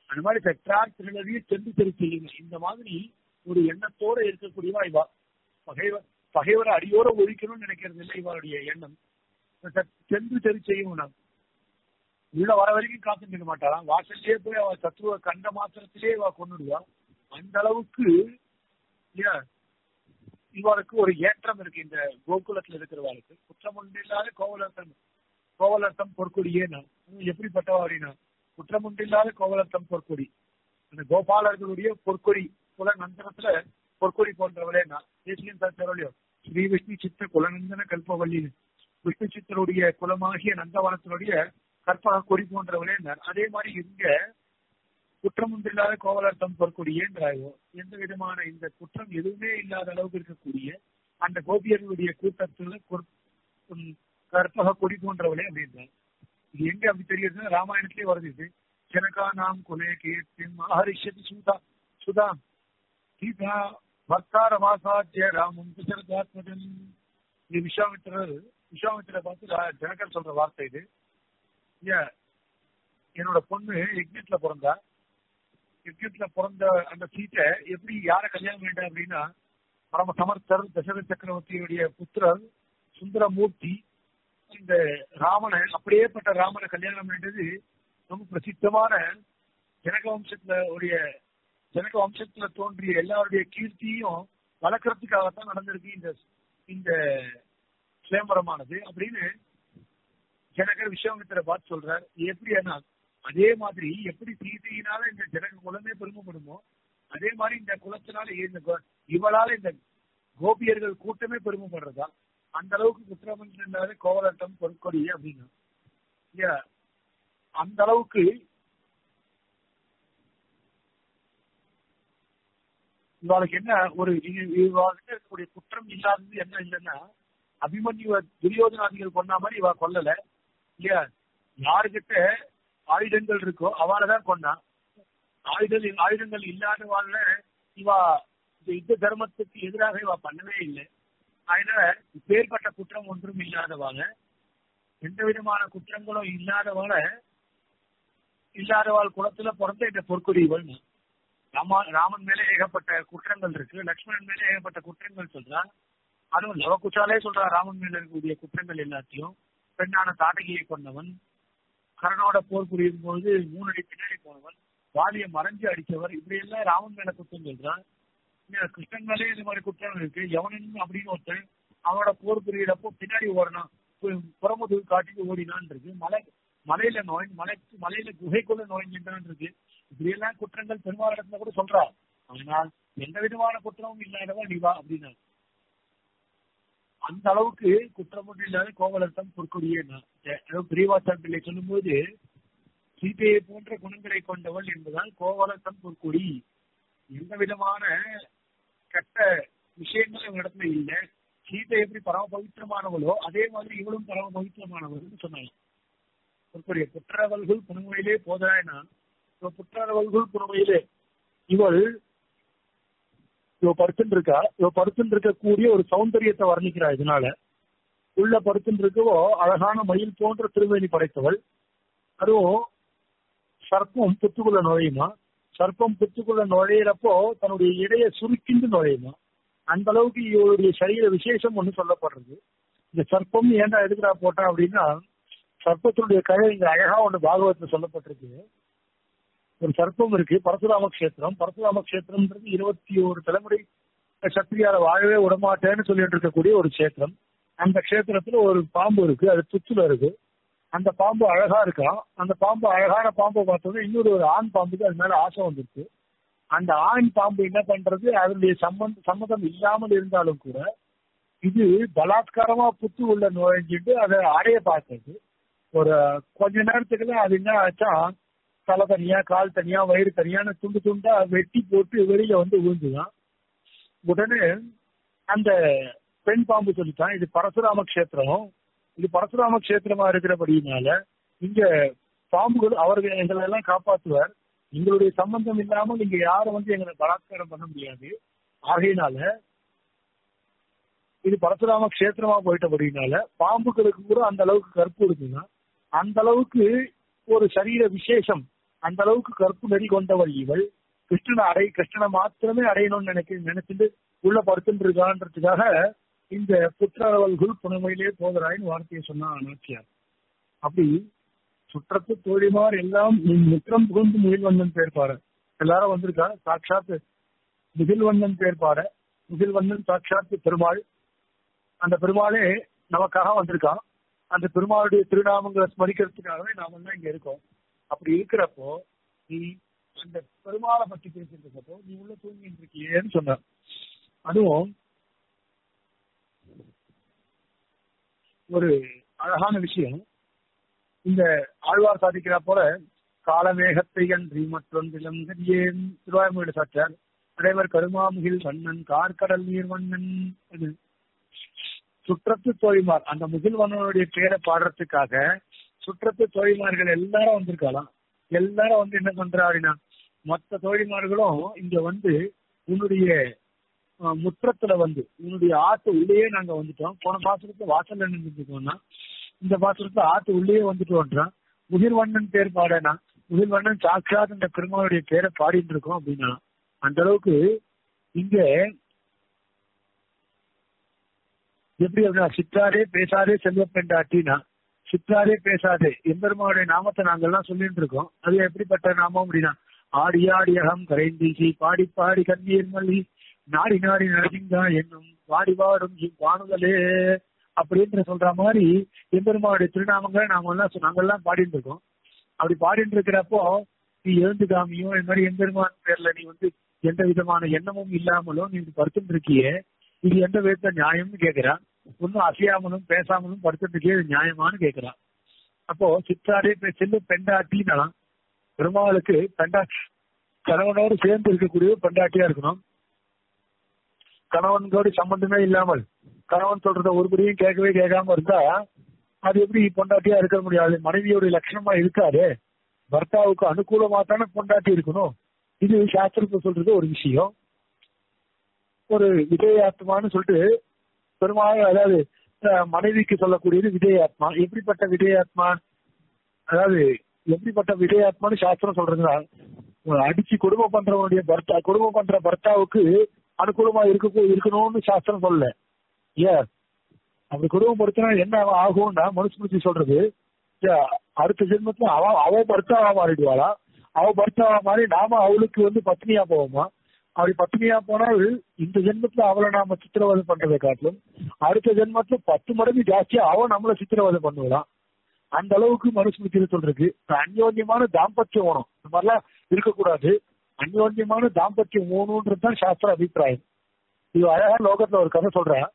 அந்த மாதிரி பெற்றார் திருநதியை சென்று தெரி செய்யுங்க இந்த மாதிரி ஒரு எண்ணத்தோட இருக்கக்கூடியவா இவா பகைவர் பகைவரை அடியோட ஒழிக்கணும்னு நினைக்கிறது இல்லை இவருடைய எண்ணம் சென்று தெரி செய்யும் நான் உள்ள வர வரைக்கும் காத்துட்டு இருக்க மாட்டாளாம் வாசல்லே போய் அவ சத்ருவை கண்ட மாத்திரத்திலே அவ கொண்டுடுவா அந்த அளவுக்கு ஏன் இவருக்கு ஒரு ஏற்றம் இருக்கு இந்த கோகுலத்துல இருக்கிறவாளுக்கு குற்றம் ஒன்று இல்லாத கோவலர்த்தம் கோவலர்த்தம் பொற்கொடியே நான் எப்படிப்பட்டவா அப்படின்னா குற்றம் ஒன்று இல்லாத கோவலர்த்தம் பொற்கொடி அந்த கோபாலர்களுடைய பொற்கொடி குல நந்தனத்துல பொற்கொடி போன்றவளே நான் தேசியன் தரலையோ ஸ்ரீ விஷ்ணு சித்த குலநந்தன கல்பவல்லி விஷ்ணு சித்தருடைய குலமாகிய நந்தவனத்தினுடைய கற்பக கொடி போன்றவளே அதே மாதிரி இங்க குற்றம் ஒன்றில்லாத கோவலர்த்தம் பொற்கொடியேன்றாயோ எந்த விதமான இந்த குற்றம் எதுவுமே இல்லாத அளவுக்கு இருக்கக்கூடிய அந்த கோபியர்களுடைய கூட்டத்துல கற்பக கொடி போன்றவளே அப்படின்றார் இது எங்க அப்படி தெரியுதுன்னா ராமாயணத்திலே வருது இது ஜனகா நாம் குலே கீர்த்தி மகரிஷதி சுதா சுதா சீதா பக்தார வாசாத்திய ராமம் குசரதாத்மஜன் இது விஸ்வாமித்திரர் விஸ்வாமித்திர பார்த்து ஜனகர் சொல்ற வார்த்தை இது என்னோட பொண்ணு யக்னத்துல பிறந்தா யக்னத்துல பிறந்த அந்த சீட்டை எப்படி யார கல்யாணம் வேண்டாம் அப்படின்னா பரம சமர்த்தர் தசரத சக்கரவர்த்தியுடைய புத்திரர் சுந்தரமூர்த்தி இந்த ராமனை அப்படியேப்பட்ட ராமனை கல்யாணம் வேண்டியது ரொம்ப பிரசித்தமான ஜனக வம்சத்துல உடைய ஜனக வம்சத்துல தோன்றிய எல்லாருடைய கீர்த்தியும் வளர்க்கறதுக்காகத்தான் நடந்திருக்கு இந்த இந்த சுயம்பரமானது அப்படின்னு ஜனகர் விஸ்வாமித்திர பார்த்து சொல்றார் எப்படின்னா அதே மாதிரி எப்படி சீதையினால இந்த ஜனக குலமே பெருமைப்படுமோ அதே மாதிரி இந்த குலத்தினால இந்த இவளால இந்த கோபியர்கள் கூட்டமே பெருமைப்படுறதா அந்த அளவுக்கு குற்றமன்றாரு கோவலட்டம் பொற்கொடி அப்படின்னா அந்த அளவுக்கு இவாளுக்கு என்ன ஒரு இவாளுக்கு இருக்கக்கூடிய குற்றம் இல்லாதது என்ன இல்லைன்னா அபிமன்யு துரியோதனாதிகள் கொண்டா மாதிரி இவ கொல்லல இல்லையா யாருக்கிட்ட ஆயுதங்கள் இருக்கோ அவளதான் கொண்டான் ஆயுதங்கள் ஆயுதங்கள் இல்லாதவாழ்ல இவா இந்த யுத்த தர்மத்துக்கு எதிராக இவ பண்ணவே இல்லை அதனால இப்பேற்பட்ட குற்றம் ஒன்றும் இல்லாதவாங்க எந்த விதமான குற்றங்களும் இல்லாதவால இல்லாதவாள் குளத்துல பிறந்த இந்த பொற்குடிகள் ராமா ராமன் மேல ஏகப்பட்ட குற்றங்கள் இருக்கு லக்ஷ்மணன் மேல ஏகப்பட்ட குற்றங்கள் சொல்றான் அதுவும் லவகுச்சாலே சொல்றா ராமன் மேல இருக்கக்கூடிய குற்றங்கள் எல்லாத்தையும் பெண்ணான தாடகியை கொண்டவன் கரனோட போர் புரியும் போது மூணு அடி பின்னாடி போனவன் வாலியை மறைஞ்சு அடிச்சவர் இப்படி எல்லாம் ராமன் மேல குற்றம் சொல்றான் கிருஷ்ணன் மேலே இந்த மாதிரி குற்றம் இருக்கு எவனும் அப்படின்னு ஒருத்தன் அவனோட போர் புரியறப்போ பின்னாடி ஓடணும் புறமுதுகு காட்டிட்டு ஓடினான் இருக்கு மலை மலையில நோய் மலை மலையில குகைக்குள்ள நோய்ஞ்சான் இருக்கு இப்படி எல்லாம் குற்றங்கள் பெருமாளிடத்துல கூட சொல்றா ஆனால் எந்த விதமான குற்றமும் இல்லாதவா நீவா அப்படின்னா அந்த அளவுக்கு குற்றம் ஒன்றும் இல்லாத கோவலர்த்தம் பொற்கொடியே பிரிவாச்சான் பிள்ளை சொல்லும்போது சீதையை போன்ற குணங்களை கொண்டவள் என்பதால் கோவலர்த்தம் பொற்கொடி எந்த விதமான கெட்ட விஷயங்கள் இவனிடத்துல இல்லை சீதை எப்படி பரம பவித்திரமானவளோ அதே மாதிரி இவளும் பரம பவித்திரமானவள்னு சொன்னாங்க பொற்கொடிய புற்றவல்கள் புனமையிலே போதாயனா புற்றவல்கள் புனமையிலே இவள் இவ படுத்துட்டு இருக்கா இவ படுத்துட்டு இருக்கக்கூடிய ஒரு சௌந்தரியத்தை வர்ணிக்கிறா இதனால உள்ள படுத்துட்டு இருக்கவோ அழகான மயில் போன்ற திருவேணி படைத்தவள் அதுவும் சர்ப்பம் புத்துக்குள்ள நுழையுமா சர்ப்பம் புத்துக்குள்ள நுழையிறப்போ தன்னுடைய இடைய சுருக்கிண்டு நுழையுமா அந்த அளவுக்கு இவருடைய சரீர விசேஷம் ஒண்ணு சொல்லப்படுறது இந்த சர்ப்பம் ஏன்டா எதுக்குடா போட்டா அப்படின்னா சர்ப்பத்தினுடைய கதை இங்க அழகா ஒண்ணு பாகவத்துல சொல்லப்பட்டிருக்கு ஒரு சர்ப்பம் இருக்கு பரசுராம கஷேத்திரம் பரசுராம கஷேத்திரம்ன்றது இருபத்தி ஒரு தலைமுறை சத்திரியால வாழவே விடமாட்டேன்னு சொல்லிட்டு இருக்கக்கூடிய ஒரு கஷேத்திரம் அந்த கஷேத்திரத்துல ஒரு பாம்பு இருக்கு அது துச்சுல இருக்கு அந்த பாம்பு அழகா இருக்கா அந்த பாம்பு அழகான பாம்பை பார்த்தோம்னா இன்னொரு ஒரு ஆண் பாம்புக்கு அது மேல ஆசை வந்துருக்கு அந்த ஆண் பாம்பு என்ன பண்றது அதனுடைய சம்மந்த சம்மதம் இல்லாமல் இருந்தாலும் கூட இது பலாத்காரமா புத்து உள்ள நுழைஞ்சிட்டு அதை அடைய பார்த்தது ஒரு கொஞ்ச நேரத்துக்குள்ள அது என்ன ஆச்சா தலை தனியா கால் தனியா வயிறு தனியான துண்டு துண்டா வெட்டி போட்டு வெளியில வந்து விழுந்துதான் உடனே அந்த பெண் பாம்பு சொல்லிட்டான் இது பரசுராம கஷேத்திரம் இது பரசுராம கஷேத்திரமா இருக்கிறபடினால இங்க பாம்புகள் அவர்கள் எங்களை எல்லாம் காப்பாற்றுவார் எங்களுடைய சம்பந்தம் இல்லாமல் இங்க யாரும் வந்து எங்களை பலாத்காரம் பண்ண முடியாது ஆகையினால இது பரசுராம கஷேத்திரமா போயிட்டபடினால பாம்புகளுக்கு கூட அந்த அளவுக்கு கற்பு இருக்குன்னா அந்த அளவுக்கு ஒரு சரீர விசேஷம் அந்த அளவுக்கு கருப்பு நெறி கொண்டவள் இவள் கிருஷ்ணனை அடை கிருஷ்ணனை மாத்திரமே அடையணும்னு நினைக்க நினைச்சிட்டு உள்ள படுத்துட்டு இருக்கான்றதுக்காக இந்த புத்திரவல்குள் புனமையிலே போதராயின்னு வார்த்தையை சொன்னா நாச்சியார் அப்படி சுற்றத்து தோழிமார் எல்லாம் உன் முற்றம் புகுந்து முகில்வண்ணன் பேர் பாரு எல்லாரும் வந்திருக்கா சாட்சாத் முகில்வண்ணன் பேர் பாரு முகில்வண்ணன் சாட்சாத் பெருமாள் அந்த பெருமாளே நமக்காக வந்திருக்கான் அந்த பெருமாளுடைய திருநாமங்களை ஸ்மரிக்கிறதுக்காகவே நாம தான் இங்க இருக்கோம் அப்படி இருக்கிறப்போ நீ அந்த பெருமாளை பத்தி பேசிட்டு இருக்கப்போ நீ உள்ள தூங்கிட்டு இருக்கியேன்னு சொன்ன அதுவும் ஒரு அழகான விஷயம் இந்த ஆழ்வார் சாதிக்கிறா போல காலமேகத்தை அன்றி மற்றொன்றிலும் ஏன் திருவாய்மொழி சாச்சார் அடைவர் கருமாமுகில் வண்ணன் கார்கடல் நீர் வண்ணன் இது சுற்றத்து தோழிமார் அந்த முகில்வண்ணனுடைய பேரை பாடுறதுக்காக சுற்றத்து தோழிமார்கள் எல்லாரும் வந்திருக்கலாம் எல்லாரும் வந்து என்ன பண்றா அப்படின்னா மொத்த தோழிமார்களும் இங்க வந்து உன்னுடைய அஹ், முற்றத்துல வந்து உன்னுடைய ஆத்து உள்ளேயே நாங்க வந்துட்டோம் போன பாசனத்துல வாசல்ல நின்றுட்டோம்னா இந்த பாசனத்துல ஆத்து உள்ளேயே வந்துட்டோம்ன்றான் முகில்வண்ணன் பேர் பாடனா முகில்வண்ணன் சாட்சாத் இந்த பெருமாளுடைய பேரை பாடிட்டு இருக்கோம் அப்படின்னா அந்த அளவுக்கு இங்க எப்படி அப்படின்னா சித்தாரே பேசாதே செல்வ பெண்டாட்டினா சித்தாரே பேசாதே எம்பெருமானுடைய நாமத்தை நாங்கெல்லாம் சொல்லிட்டு இருக்கோம் அது எப்படிப்பட்ட நாமம் அப்படின்னா ஆடி ஆடி அகம் கரைந்தீசி பாடி பாடி கண்ணீர் மல்லி நாடி நாடி நரசிங்கா என்னும் வாடி வாடும் வானுதலே அப்படின்ற சொல்ற மாதிரி எம்பெருமானுடைய திருநாமங்களை நாம எல்லாம் சொ- நாங்கெல்லாம் பாடிட்டு இருக்கோம் அப்படி பாடிட்டு இருக்கிறப்போ நீ எழுந்து காமியும் இது மாதிரி எம்பெருமான் பேர்ல நீ வந்து எந்த விதமான எண்ணமும் இல்லாமலும் நீ படுத்துட்டு இருக்கியே இது எந்த விதத்த நியாயம்னு கேக்குறா ஒன்னும் அசையாமலும் பேசாமலும் படுத்துட்டு இருக்கே இது நியாயமான்னு கேக்குறா அப்போ சித்தாரே பே- செல்லு பெண்டாட்டினா பெருமாளுக்கு பெண்டா கணவனோடு சேர்ந்து இருக்கக்கூடிய பெண்டாட்டியா இருக்கணும் கணவன்களோடு சம்பந்தமே இல்லாமல் கணவன் சொல்றத ஒருபடியும் கேட்கவே கேட்காம இருந்தா அது எப்படி பொண்டாட்டியா இருக்க முடியாது மனைவியோட லட்சணமா இருக்காது பர்த்தாவுக்கு அனுகூலமா தானே பொண்டாட்டி இருக்கணும் இது சாஸ்திரத்தை சொல்றது ஒரு விஷயம் ஒரு விதேயாத்மான்னு சொல்லிட்டு பெருமாள் அதாவது அஹ், மனைவிக்கு சொல்லக்கூடியது விதேயாத்மா எப்படிப்பட்ட விதேயாத்மா அதாவது எப்படிப்பட்ட விதேயாத்மான்னு சாஸ்திரம் சொல்றதுன்னா ஒரு அடிச்சு கொடுமை பண்றவனுடைய பர்த்தா கொடுமை பண்ற பர்த்தாவுக்கு அனுகூலமா இருக்க இருக்கணும்னு சாஸ்திரம் சொல்லல ஏன் அப்படி குடும்பப்படுத்தினா என்ன ஆகும்னா மனுஸ்மிருதி சொல்றது ஏ, அடுத்த ஜென்மத்துல அவ அவ பர்த்தாவா மாறிடுவாளா அவ பர்த்தாவா மாறி நாம அவளுக்கு வந்து பத்னியா போவோமா அப்படி பத்னியா போனால் இந்த ஜென்மத்துல அவளை நாம சித்திரவதை பண்றதை காட்டிலும் அடுத்த ஜென்மத்துல பத்து மடங்கு ஜாஸ்தியா அவ நம்மள சித்திரவதை பண்ணுவலாம் அந்த அளவுக்கு மனுஸ்மிருதியில சொல்றது இப்ப அந்யோன்யமான தாம்பத்தியம் வேணும் இந்த மாதிரிலாம் இருக்கக்கூடாது அந்யோன்யமான தாம்பத்தியம் வேணும்ன்றது தான் சாஸ்திர அபிப்பிராயம் இது அழகா லோகத்துல ஒரு கதை சொல்றேன்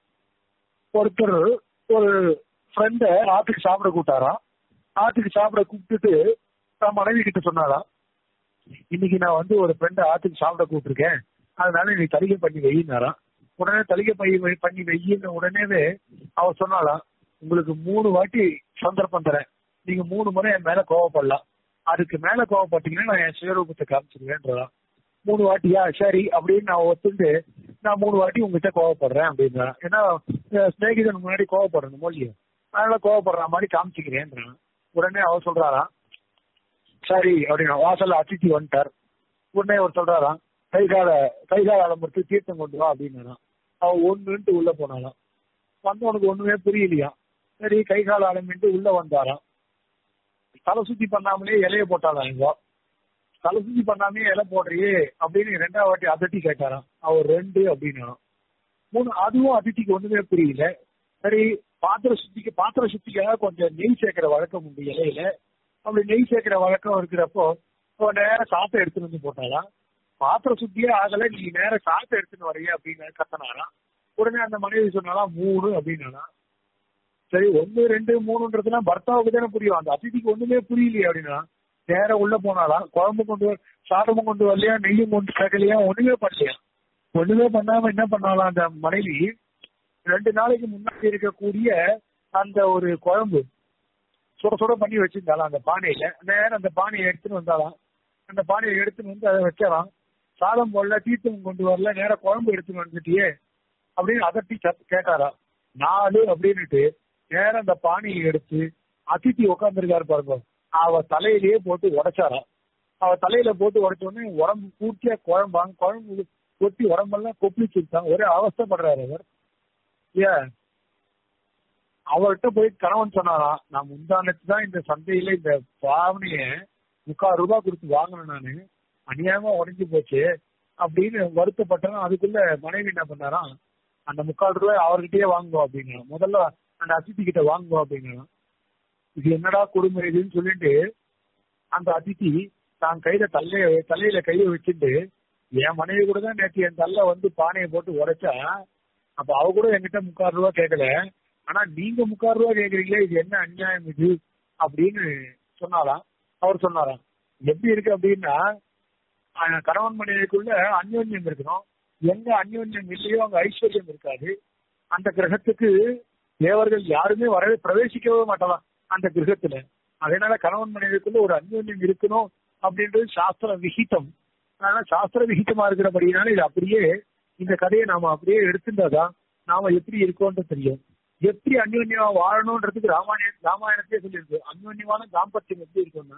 ஒருத்தர் ஒரு ஃப்ரெண்ட ஆத்துக்கு சாப்பிட கூட்டாராம் ஆத்துக்கு சாப்பிட கூப்பிட்டுட்டு தான் மனைவி கிட்ட சொன்னாராம் இன்னைக்கு நான் வந்து ஒரு ஃப்ரெண்ட ஆத்துக்கு சாப்பிட கூப்பிட்டுருக்கேன் அதனால நீ தலிகை பண்ணி வையினாராம் உடனே தலிகை பை வை- பண்ணி வெயின்னு உடனேவே அவ சொன்னாலாம் உங்களுக்கு மூணு வாட்டி சந்தர்ப்பம் தரேன் நீங்க மூணு முறை என் மேல கோவப்படலாம் அதுக்கு மேல கோவப்பட்டீங்கன்னா நான் என் சுயரூபத்தை காமிச்சிருவேன்றதான் மூணு வாட்டியா சரி அப்படின்னு நான் ஒத்துண்டு நான் மூணு வாட்டி உங்ககிட்ட கோவப்படுறேன் அப்படின்னா ஏன்னா அஹ், சிநேகிதன் முன்னாடி கோவப்படணும் இல்லையோ அதனால கோவப்படுற மாதிரி காமிச்சிக்கிறேன்றான் உடனே அவர் சொல்றாராம் சரி அப்படின்னா வாசல்ல அதித்தி வந்துட்டார் உடனே அவர் சொல்றாராம் கை கால கை கால அலம்புறது தீர்த்தம் கொண்டு வா அப்படின்னாராம் அவன் ஒண்ணுன்ட்டு உள்ள போனாலாம் வந்தவனுக்கு ஒண்ணுமே புரியலையா சரி கை கால அலம்பிட்டு உள்ள வந்தாராம் தலை சுத்தி பண்ணாமலே இலைய போட்டாராம் இங்க தலை சுத்தி பண்ணாமே இலை போடுறியே அப்படின்னு ரெண்டாவது வாட்டி அதட்டி கேட்டாராம் அவர் ரெண்டு அப்படின்னாராம் மூணு அதுவும் அதித்திக்கு ஒண்ணுமே புரியல சரி பாத்திர சுத்திக்கு பாத்திர சுத்திக்காக கொஞ்சம் நெய் சேர்க்கிற வழக்கம் உண்டு இலையில அப்படி நெய் சேர்க்கிற வழக்கம் இருக்கிறப்போ அவ நேரம் சாத்தை எடுத்துட்டு வந்து போட்டாலாம் பாத்திர சுத்தியே ஆகல நீ நேரம் சாத்தை எடுத்துட்டு வரைய அப்படின்னு கத்தனாராம் உடனே அந்த மனைவி சொன்னாலாம் மூணு அப்படின்னாலாம் சரி ஒன்னு ரெண்டு மூணுன்றதுலாம் பர்த்தாவுக்கு தானே புரியும் அந்த அதிதிக்கு ஒண்ணுமே புரியலையே அப்படின்னா நேரம் உள்ள போனாலாம் குழம்பு கொண்டு வர சாதமும் கொண்டு வரலையா நெய்யும் கொண்டு சேர்க்கலையா ஒண்ணுமே பண்ணலையா ஒண்ணுமே பண்ணாம என்ன பண்ணாலாம் அந்த மனைவி ரெண்டு நாளைக்கு முன்னாடி இருக்கக்கூடிய அந்த ஒரு குழம்பு சுட சுட பண்ணி வச்சிருந்தாலாம் அந்த பானையில நேரம் அந்த பானையை எடுத்துன்னு வந்தாலாம் அந்த பானையை எடுத்துன்னு வந்து அதை வச்சாலாம் சாதம் போடல தீர்த்தம் கொண்டு வரல நேரம் குழம்பு எடுத்துன்னு வந்துட்டியே அப்படின்னு அதட்டி சத்- கேட்டாரா நாலு அப்படின்னுட்டு நேரம் அந்த பானையை எடுத்து அதித்தி உட்காந்துருக்காரு பாருங்க அவ தலையிலேயே போட்டு உடைச்சாரா அவ தலையில போட்டு உடைச்ச உடனே உடம்பு பூர்த்தியா குழம்பாங்க குழம்பு கொட்டி உடம்பெல்லாம் கொப்பளிச்சுட்டான் ஒரே அவஸ்தைப்படுறாரு அவர் ஏன் அவர்கிட்ட போய் கணவன் சொன்னாராம் நான் முந்தானத்து தான் இந்த சந்தையில இந்த பாவனைய முக்கால் ரூபாய் கொடுத்து வாங்கினேன் நானு அநியாயமா உடைஞ்சு போச்சு அப்படின்னு வருத்தப்பட்டவன் அதுக்குள்ள மனைவி என்ன பண்ணாராம் அந்த முக்கால் ரூபாய் அவர்கிட்டயே வாங்குவோம் அப்படின்னா முதல்ல அந்த அதித்தி கிட்ட வாங்குவோம் அப்படின்னா இது என்னடா கொடுமை இதுன்னு சொல்லிட்டு அந்த அதித்தி தான் கையில தலைய தலையில கையை வச்சுட்டு என் மனைவி கூட தான் நேற்று என் தள்ள வந்து பானையை போட்டு உடைச்சா அப்ப அவ கூட என்கிட்ட முக்கால் ரூபாய் கேட்கல ஆனா நீங்க முக்கால் ரூபாய் கேக்குறீங்களே இது என்ன அநியாயம் இது அப்படின்னு சொன்னாராம் அவர் சொன்னாராம் எப்படி இருக்கு அப்படின்னா அஹ் கணவன் மனைவிக்குள்ள அந்யோன்யம் இருக்கணும் எங்க அந்யோன்யம் இல்லையோ அங்க ஐஸ்வர்யம் இருக்காது அந்த கிரகத்துக்கு தேவர்கள் யாருமே வரவே பிரவேசிக்கவே மாட்டலாம் அந்த கிரகத்துல அதனால கணவன் மனைவிக்குள்ள ஒரு அந்யோன்யம் இருக்கணும் அப்படின்றது சாஸ்திர விகிதம் அதனால சாஸ்திர விகிதமா இருக்கிறபடினால இது அப்படியே இந்த கதையை நாம அப்படியே எடுத்துட்டாதான் நாம எப்படி இருக்கோம்னு தெரியும் எப்படி அந்யோன்யமா வாழணும்ன்றதுக்கு ராமாயண ராமாயணத்தையே சொல்லியிருக்கு அந்யோன்யமான தாம்பத்தியம் எப்படி இருக்கும்னா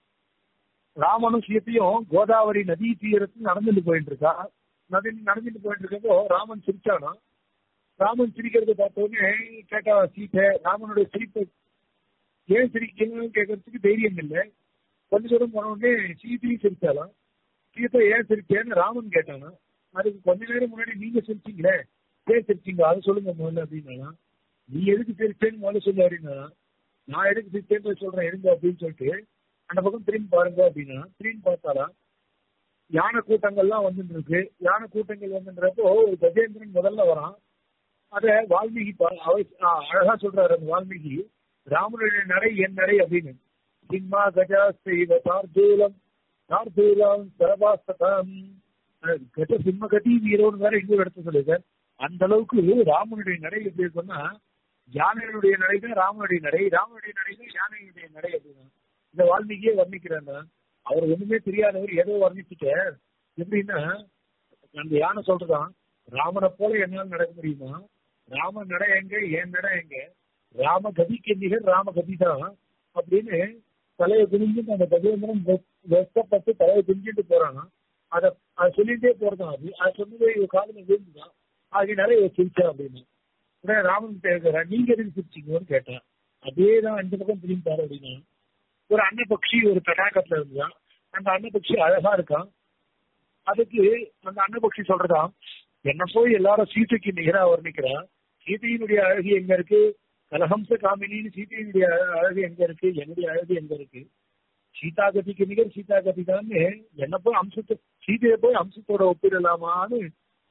ராமனும் சீத்தையும் கோதாவரி நதி தீரத்தில் நடந்துட்டு போயிட்டு இருக்கா நதி நடந்துட்டு போயிட்டு இருக்கப்போ ராமன் சிரிச்சானா ராமன் சிரிக்கிறத பார்த்த உடனே கேட்டா சீத்தை ராமனுடைய சிரிப்பை ஏன் சிரிக்கணும்னு கேட்கறதுக்கு தைரியம் இல்லை கொஞ்ச தூரம் போன உடனே சீத்தையும் சிரிச்சாலாம் சீத்தை ஏன் சிரிச்சேன்னு ராமன் கேட்டானா அதுக்கு கொஞ்ச நேரம் முன்னாடி நீங்க சிரிச்சீங்களே ஏன் சிரிச்சீங்க அதை சொல்லுங்க முதல்ல அப்படின்னா நீ எதுக்கு சிரிச்சேன்னு முதல்ல சொல்லு அப்படின்னா நான் எதுக்கு சிரிச்சேன்னு சொல்றேன் இருங்க அப்படின்னு சொல்லிட்டு அந்த பக்கம் திரும்பி பாருங்க அப்படின்னா திரும்பி பார்த்தாரா யானை கூட்டங்கள்லாம் வந்துட்டு இருக்கு யானை கூட்டங்கள் வந்துன்றப்போ ஒரு கஜேந்திரன் முதல்ல வரான் அத வால்மீகி பா- அவ- ஆ, அழகா சொல்றாரு அந்த வால்மீகி ராமனுடைய நடை என் நடை அப்படின்னு சிம்மா கஜா செய்வ தார்தூலம் தார்தூலம் சரபாஸ்தகம் கஜ சிம்ம கட்டி வீரோன்னு வேற இன்னொரு இடத்த சொல்லியிருக்கார் அந்த அளவுக்கு ராமனுடைய நடை எப்படி இருக்குன்னா யானைகளுடைய நடை தான் ராமனுடைய நடை ராமனுடைய நடை தான் யானையுடைய நடை அப்படின்னா இந்த வால்மீகியே வர்ணிக்கிறாங்க அவர் ஒண்ணுமே தெரியாதவர் ஏதோ வர்ணிச்சுட்ட எப்படின்னா அந்த யானை சொல்றதான் ராமனை போல என்னால் நடக்க முடியுமா ராம நடை எங்க என் நடை எங்க ராம கதிக்கு நிகர் ராம கதி தான் அப்படின்னு தலையை குனிஞ்சுட்டு அந்த கஜேந்திரன் வெ- வெட்கப்பட்டு தலையை குனிஞ்சிட்டு போறானா அத அதை சொல்லிட்டே போறதான் அது அது சொன்னதே இவ காதுல விழுந்துதான் அதனால இவ சிரிச்சா அப்படின்னு உடனே ராமன் கேட்கிறா நீங்க எதுக்கு சிரிச்சீங்கன்னு கேட்டேன் அதே தான் இந்த பக்கம் திரும்பி பாரு அப்படின்னா ஒரு அன்னபக்ஷி ஒரு தடாகத்துல இருந்தான் அந்த அன்னபக்ஷி அழகா இருக்கான் அதுக்கு அந்த அன்னபக்ஷி சொல்றதாம் என்ன போய் எல்லாரும் சீதைக்கு நிகரா வர்ணிக்கிறா சீதையினுடைய அழகு எங்க இருக்கு கலஹம்ச காமினின்னு சீதையினுடைய அழ- அழகு எங்க இருக்கு என்னுடைய அழகு எங்க இருக்கு சீதா கதிக்கு நிகர் சீதா கதி தான் என்ன போய் அம்சத்தை சீதையை போய் அம்சத்தோட ஒப்பிடலாமான்னு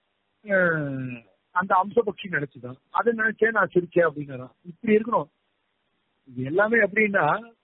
அஹ், அந்த அம்சபக்ஷி நினைச்சுதான் அதை நினைச்சே நான் சிரிச்சேன் அப்படின்னா இப்படி இருக்கணும் இது எல்லாமே எப்படின்னா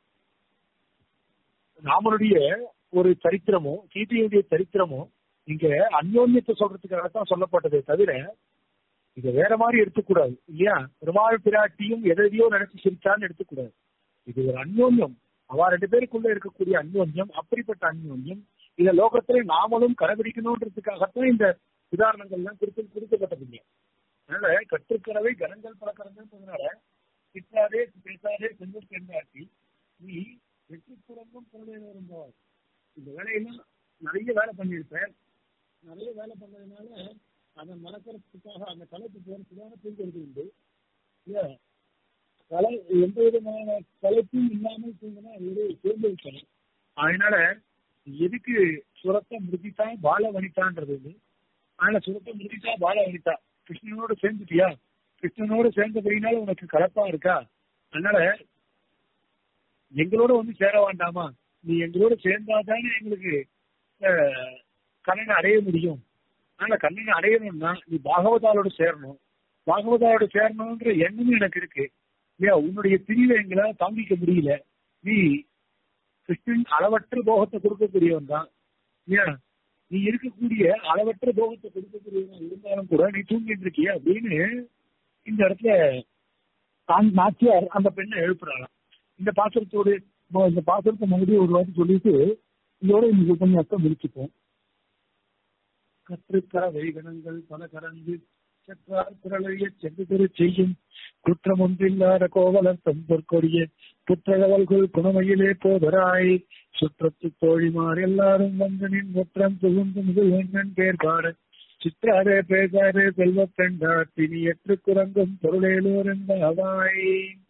ராமனுடைய ஒரு சரித்திரமோ சீதையுடைய சரித்திரமோ இங்க அந்யோன்யத்தை சொல்றதுக்காக தான் சொல்லப்பட்டதே தவிர இத வேற மாதிரி எடுத்துக்கூடாது இல்லையா பெருமாள் பிராட்டியும் எதையோ நினைச்சு சிரிச்சான்னு எடுத்துக்கூடாது இது ஒரு அந்யோன்யம் அவ ரெண்டு பேருக்குள்ள இருக்கக்கூடிய அந்யோன்யம் அப்படிப்பட்ட அந்யோன்யம் இத லோகத்துல நாமளும் கடைபிடிக்கணும்ன்றதுக்காகத்தான் இந்த உதாரணங்கள்லாம் குறித்து குறிக்கப்பட்டதுங்க அதனால கற்றுக்கறவை கரங்கள் பல கரங்கள்ன்றதுனால சித்தாதே பேசாதே செஞ்சல் பெண்ணாட்டி நீ வெற்றி புறங்கும் பொருளையில் இருந்தால் இந்த வேலையெல்லாம் நிறைய வேலை பண்ணியிருப்பேன் நிறைய வேலை பண்ணதுனால அதை மறக்கிறதுக்காக அந்த கலைக்கு போறதுக்காக தூங்குறது உண்டு இல்லையா கலை எந்த விதமான கலைப்பும் இல்லாமல் தூங்கினா அது சேர்ந்து இருக்கணும் அதனால எதுக்கு சுரத்த முடித்தா பால வனிதான்றது வந்து அதனால சுரத்த முடித்தா பால வனிதா கிருஷ்ணனோட சேர்ந்துட்டியா கிருஷ்ணனோட சேர்ந்தபடினால உனக்கு கலப்பா இருக்கா அதனால எங்களோட வந்து சேர வேண்டாமா நீ எங்களோட சேர்ந்தாதானே எங்களுக்கு அஹ், கண்ணனை அடைய முடியும் அதனால கண்ணனை அடையணும்னா நீ பாகவதாலோட சேரணும் பாகவதாலோட சேரணும்ன்ற எண்ணமும் எனக்கு இருக்கு இல்லையா உன்னுடைய பிரிவை எங்களால தாங்கிக்க முடியல நீ கிருஷ்ணன் அளவற்ற போகத்தை கொடுக்கக்கூடியவன் தான் இல்லையா நீ இருக்கக்கூடிய அளவற்ற போகத்தை கொடுக்கக்கூடியவன் இருந்தாலும் கூட நீ தூங்கிட்டு இருக்கிய அப்படின்னு இந்த இடத்துல தான் நாச்சியார் அந்த பெண்ணை எழுப்புறாளாம் இந்த பாசுரத்தோடு ம- இந்த பாசுரத்தை மறுபடியும் ஒரு வாட்டி சொல்லிட்டு இதோட இந்த உபன்யாசத்தை முடிச்சுப்போம் கற்றுக்கர வைகணங்கள் பல கரந்து செற்றார் குரலைய சென்று திரு செய்யும் குற்றம் ஒன்றில்லாத கோவலன் தம்பொற்கொடிய புற்றகவல்குள் குணமையிலே போதராய் சுற்றத்து தோழிமார் எல்லாரும் வந்து நின் முற்றம் புகுந்து முதுவண்ணன் பேர் பாட சிற்றாரே பேசாரே செல்வப் பெண்டார் தினி எற்று குரங்கும் பொருளேலோர் என்பாய்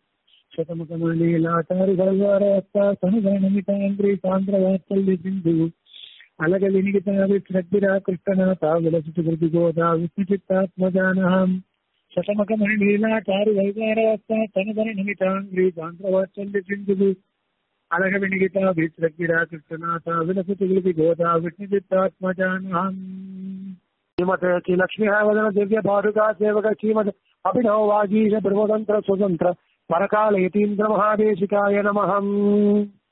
శతముఖమలీలాటారుగల్వారస్తా సనుగణమితాంగ్రి సాంద్రవాత్సల్య సింధు అలగలినిగితావిశ్రద్ధిరా కృష్ణనాథ విలసిత కృతి గోదా విష్ణుచిత్తాత్మజానహం శతముఖమణిలీలాటారు వైగారవస్తా సనుగణమితాంగ్రి సాంద్రవాత్సల్య సింధు అలగ వినిగిత విశ్రద్ధిరా కృష్ణనాథ విలసిత కృతి గోదా విష్ణుచిత్తాత్మజానహం శ్రీమతే శ్రీ లక్ష్మీవదన దివ్య పాదుకా సేవక శ్రీమతి అభినవ వాగీశ బ్రహ్మతంత్ర స్వతంత్ర పరకాల యతీంద్ర మహాదేశికాయ నమః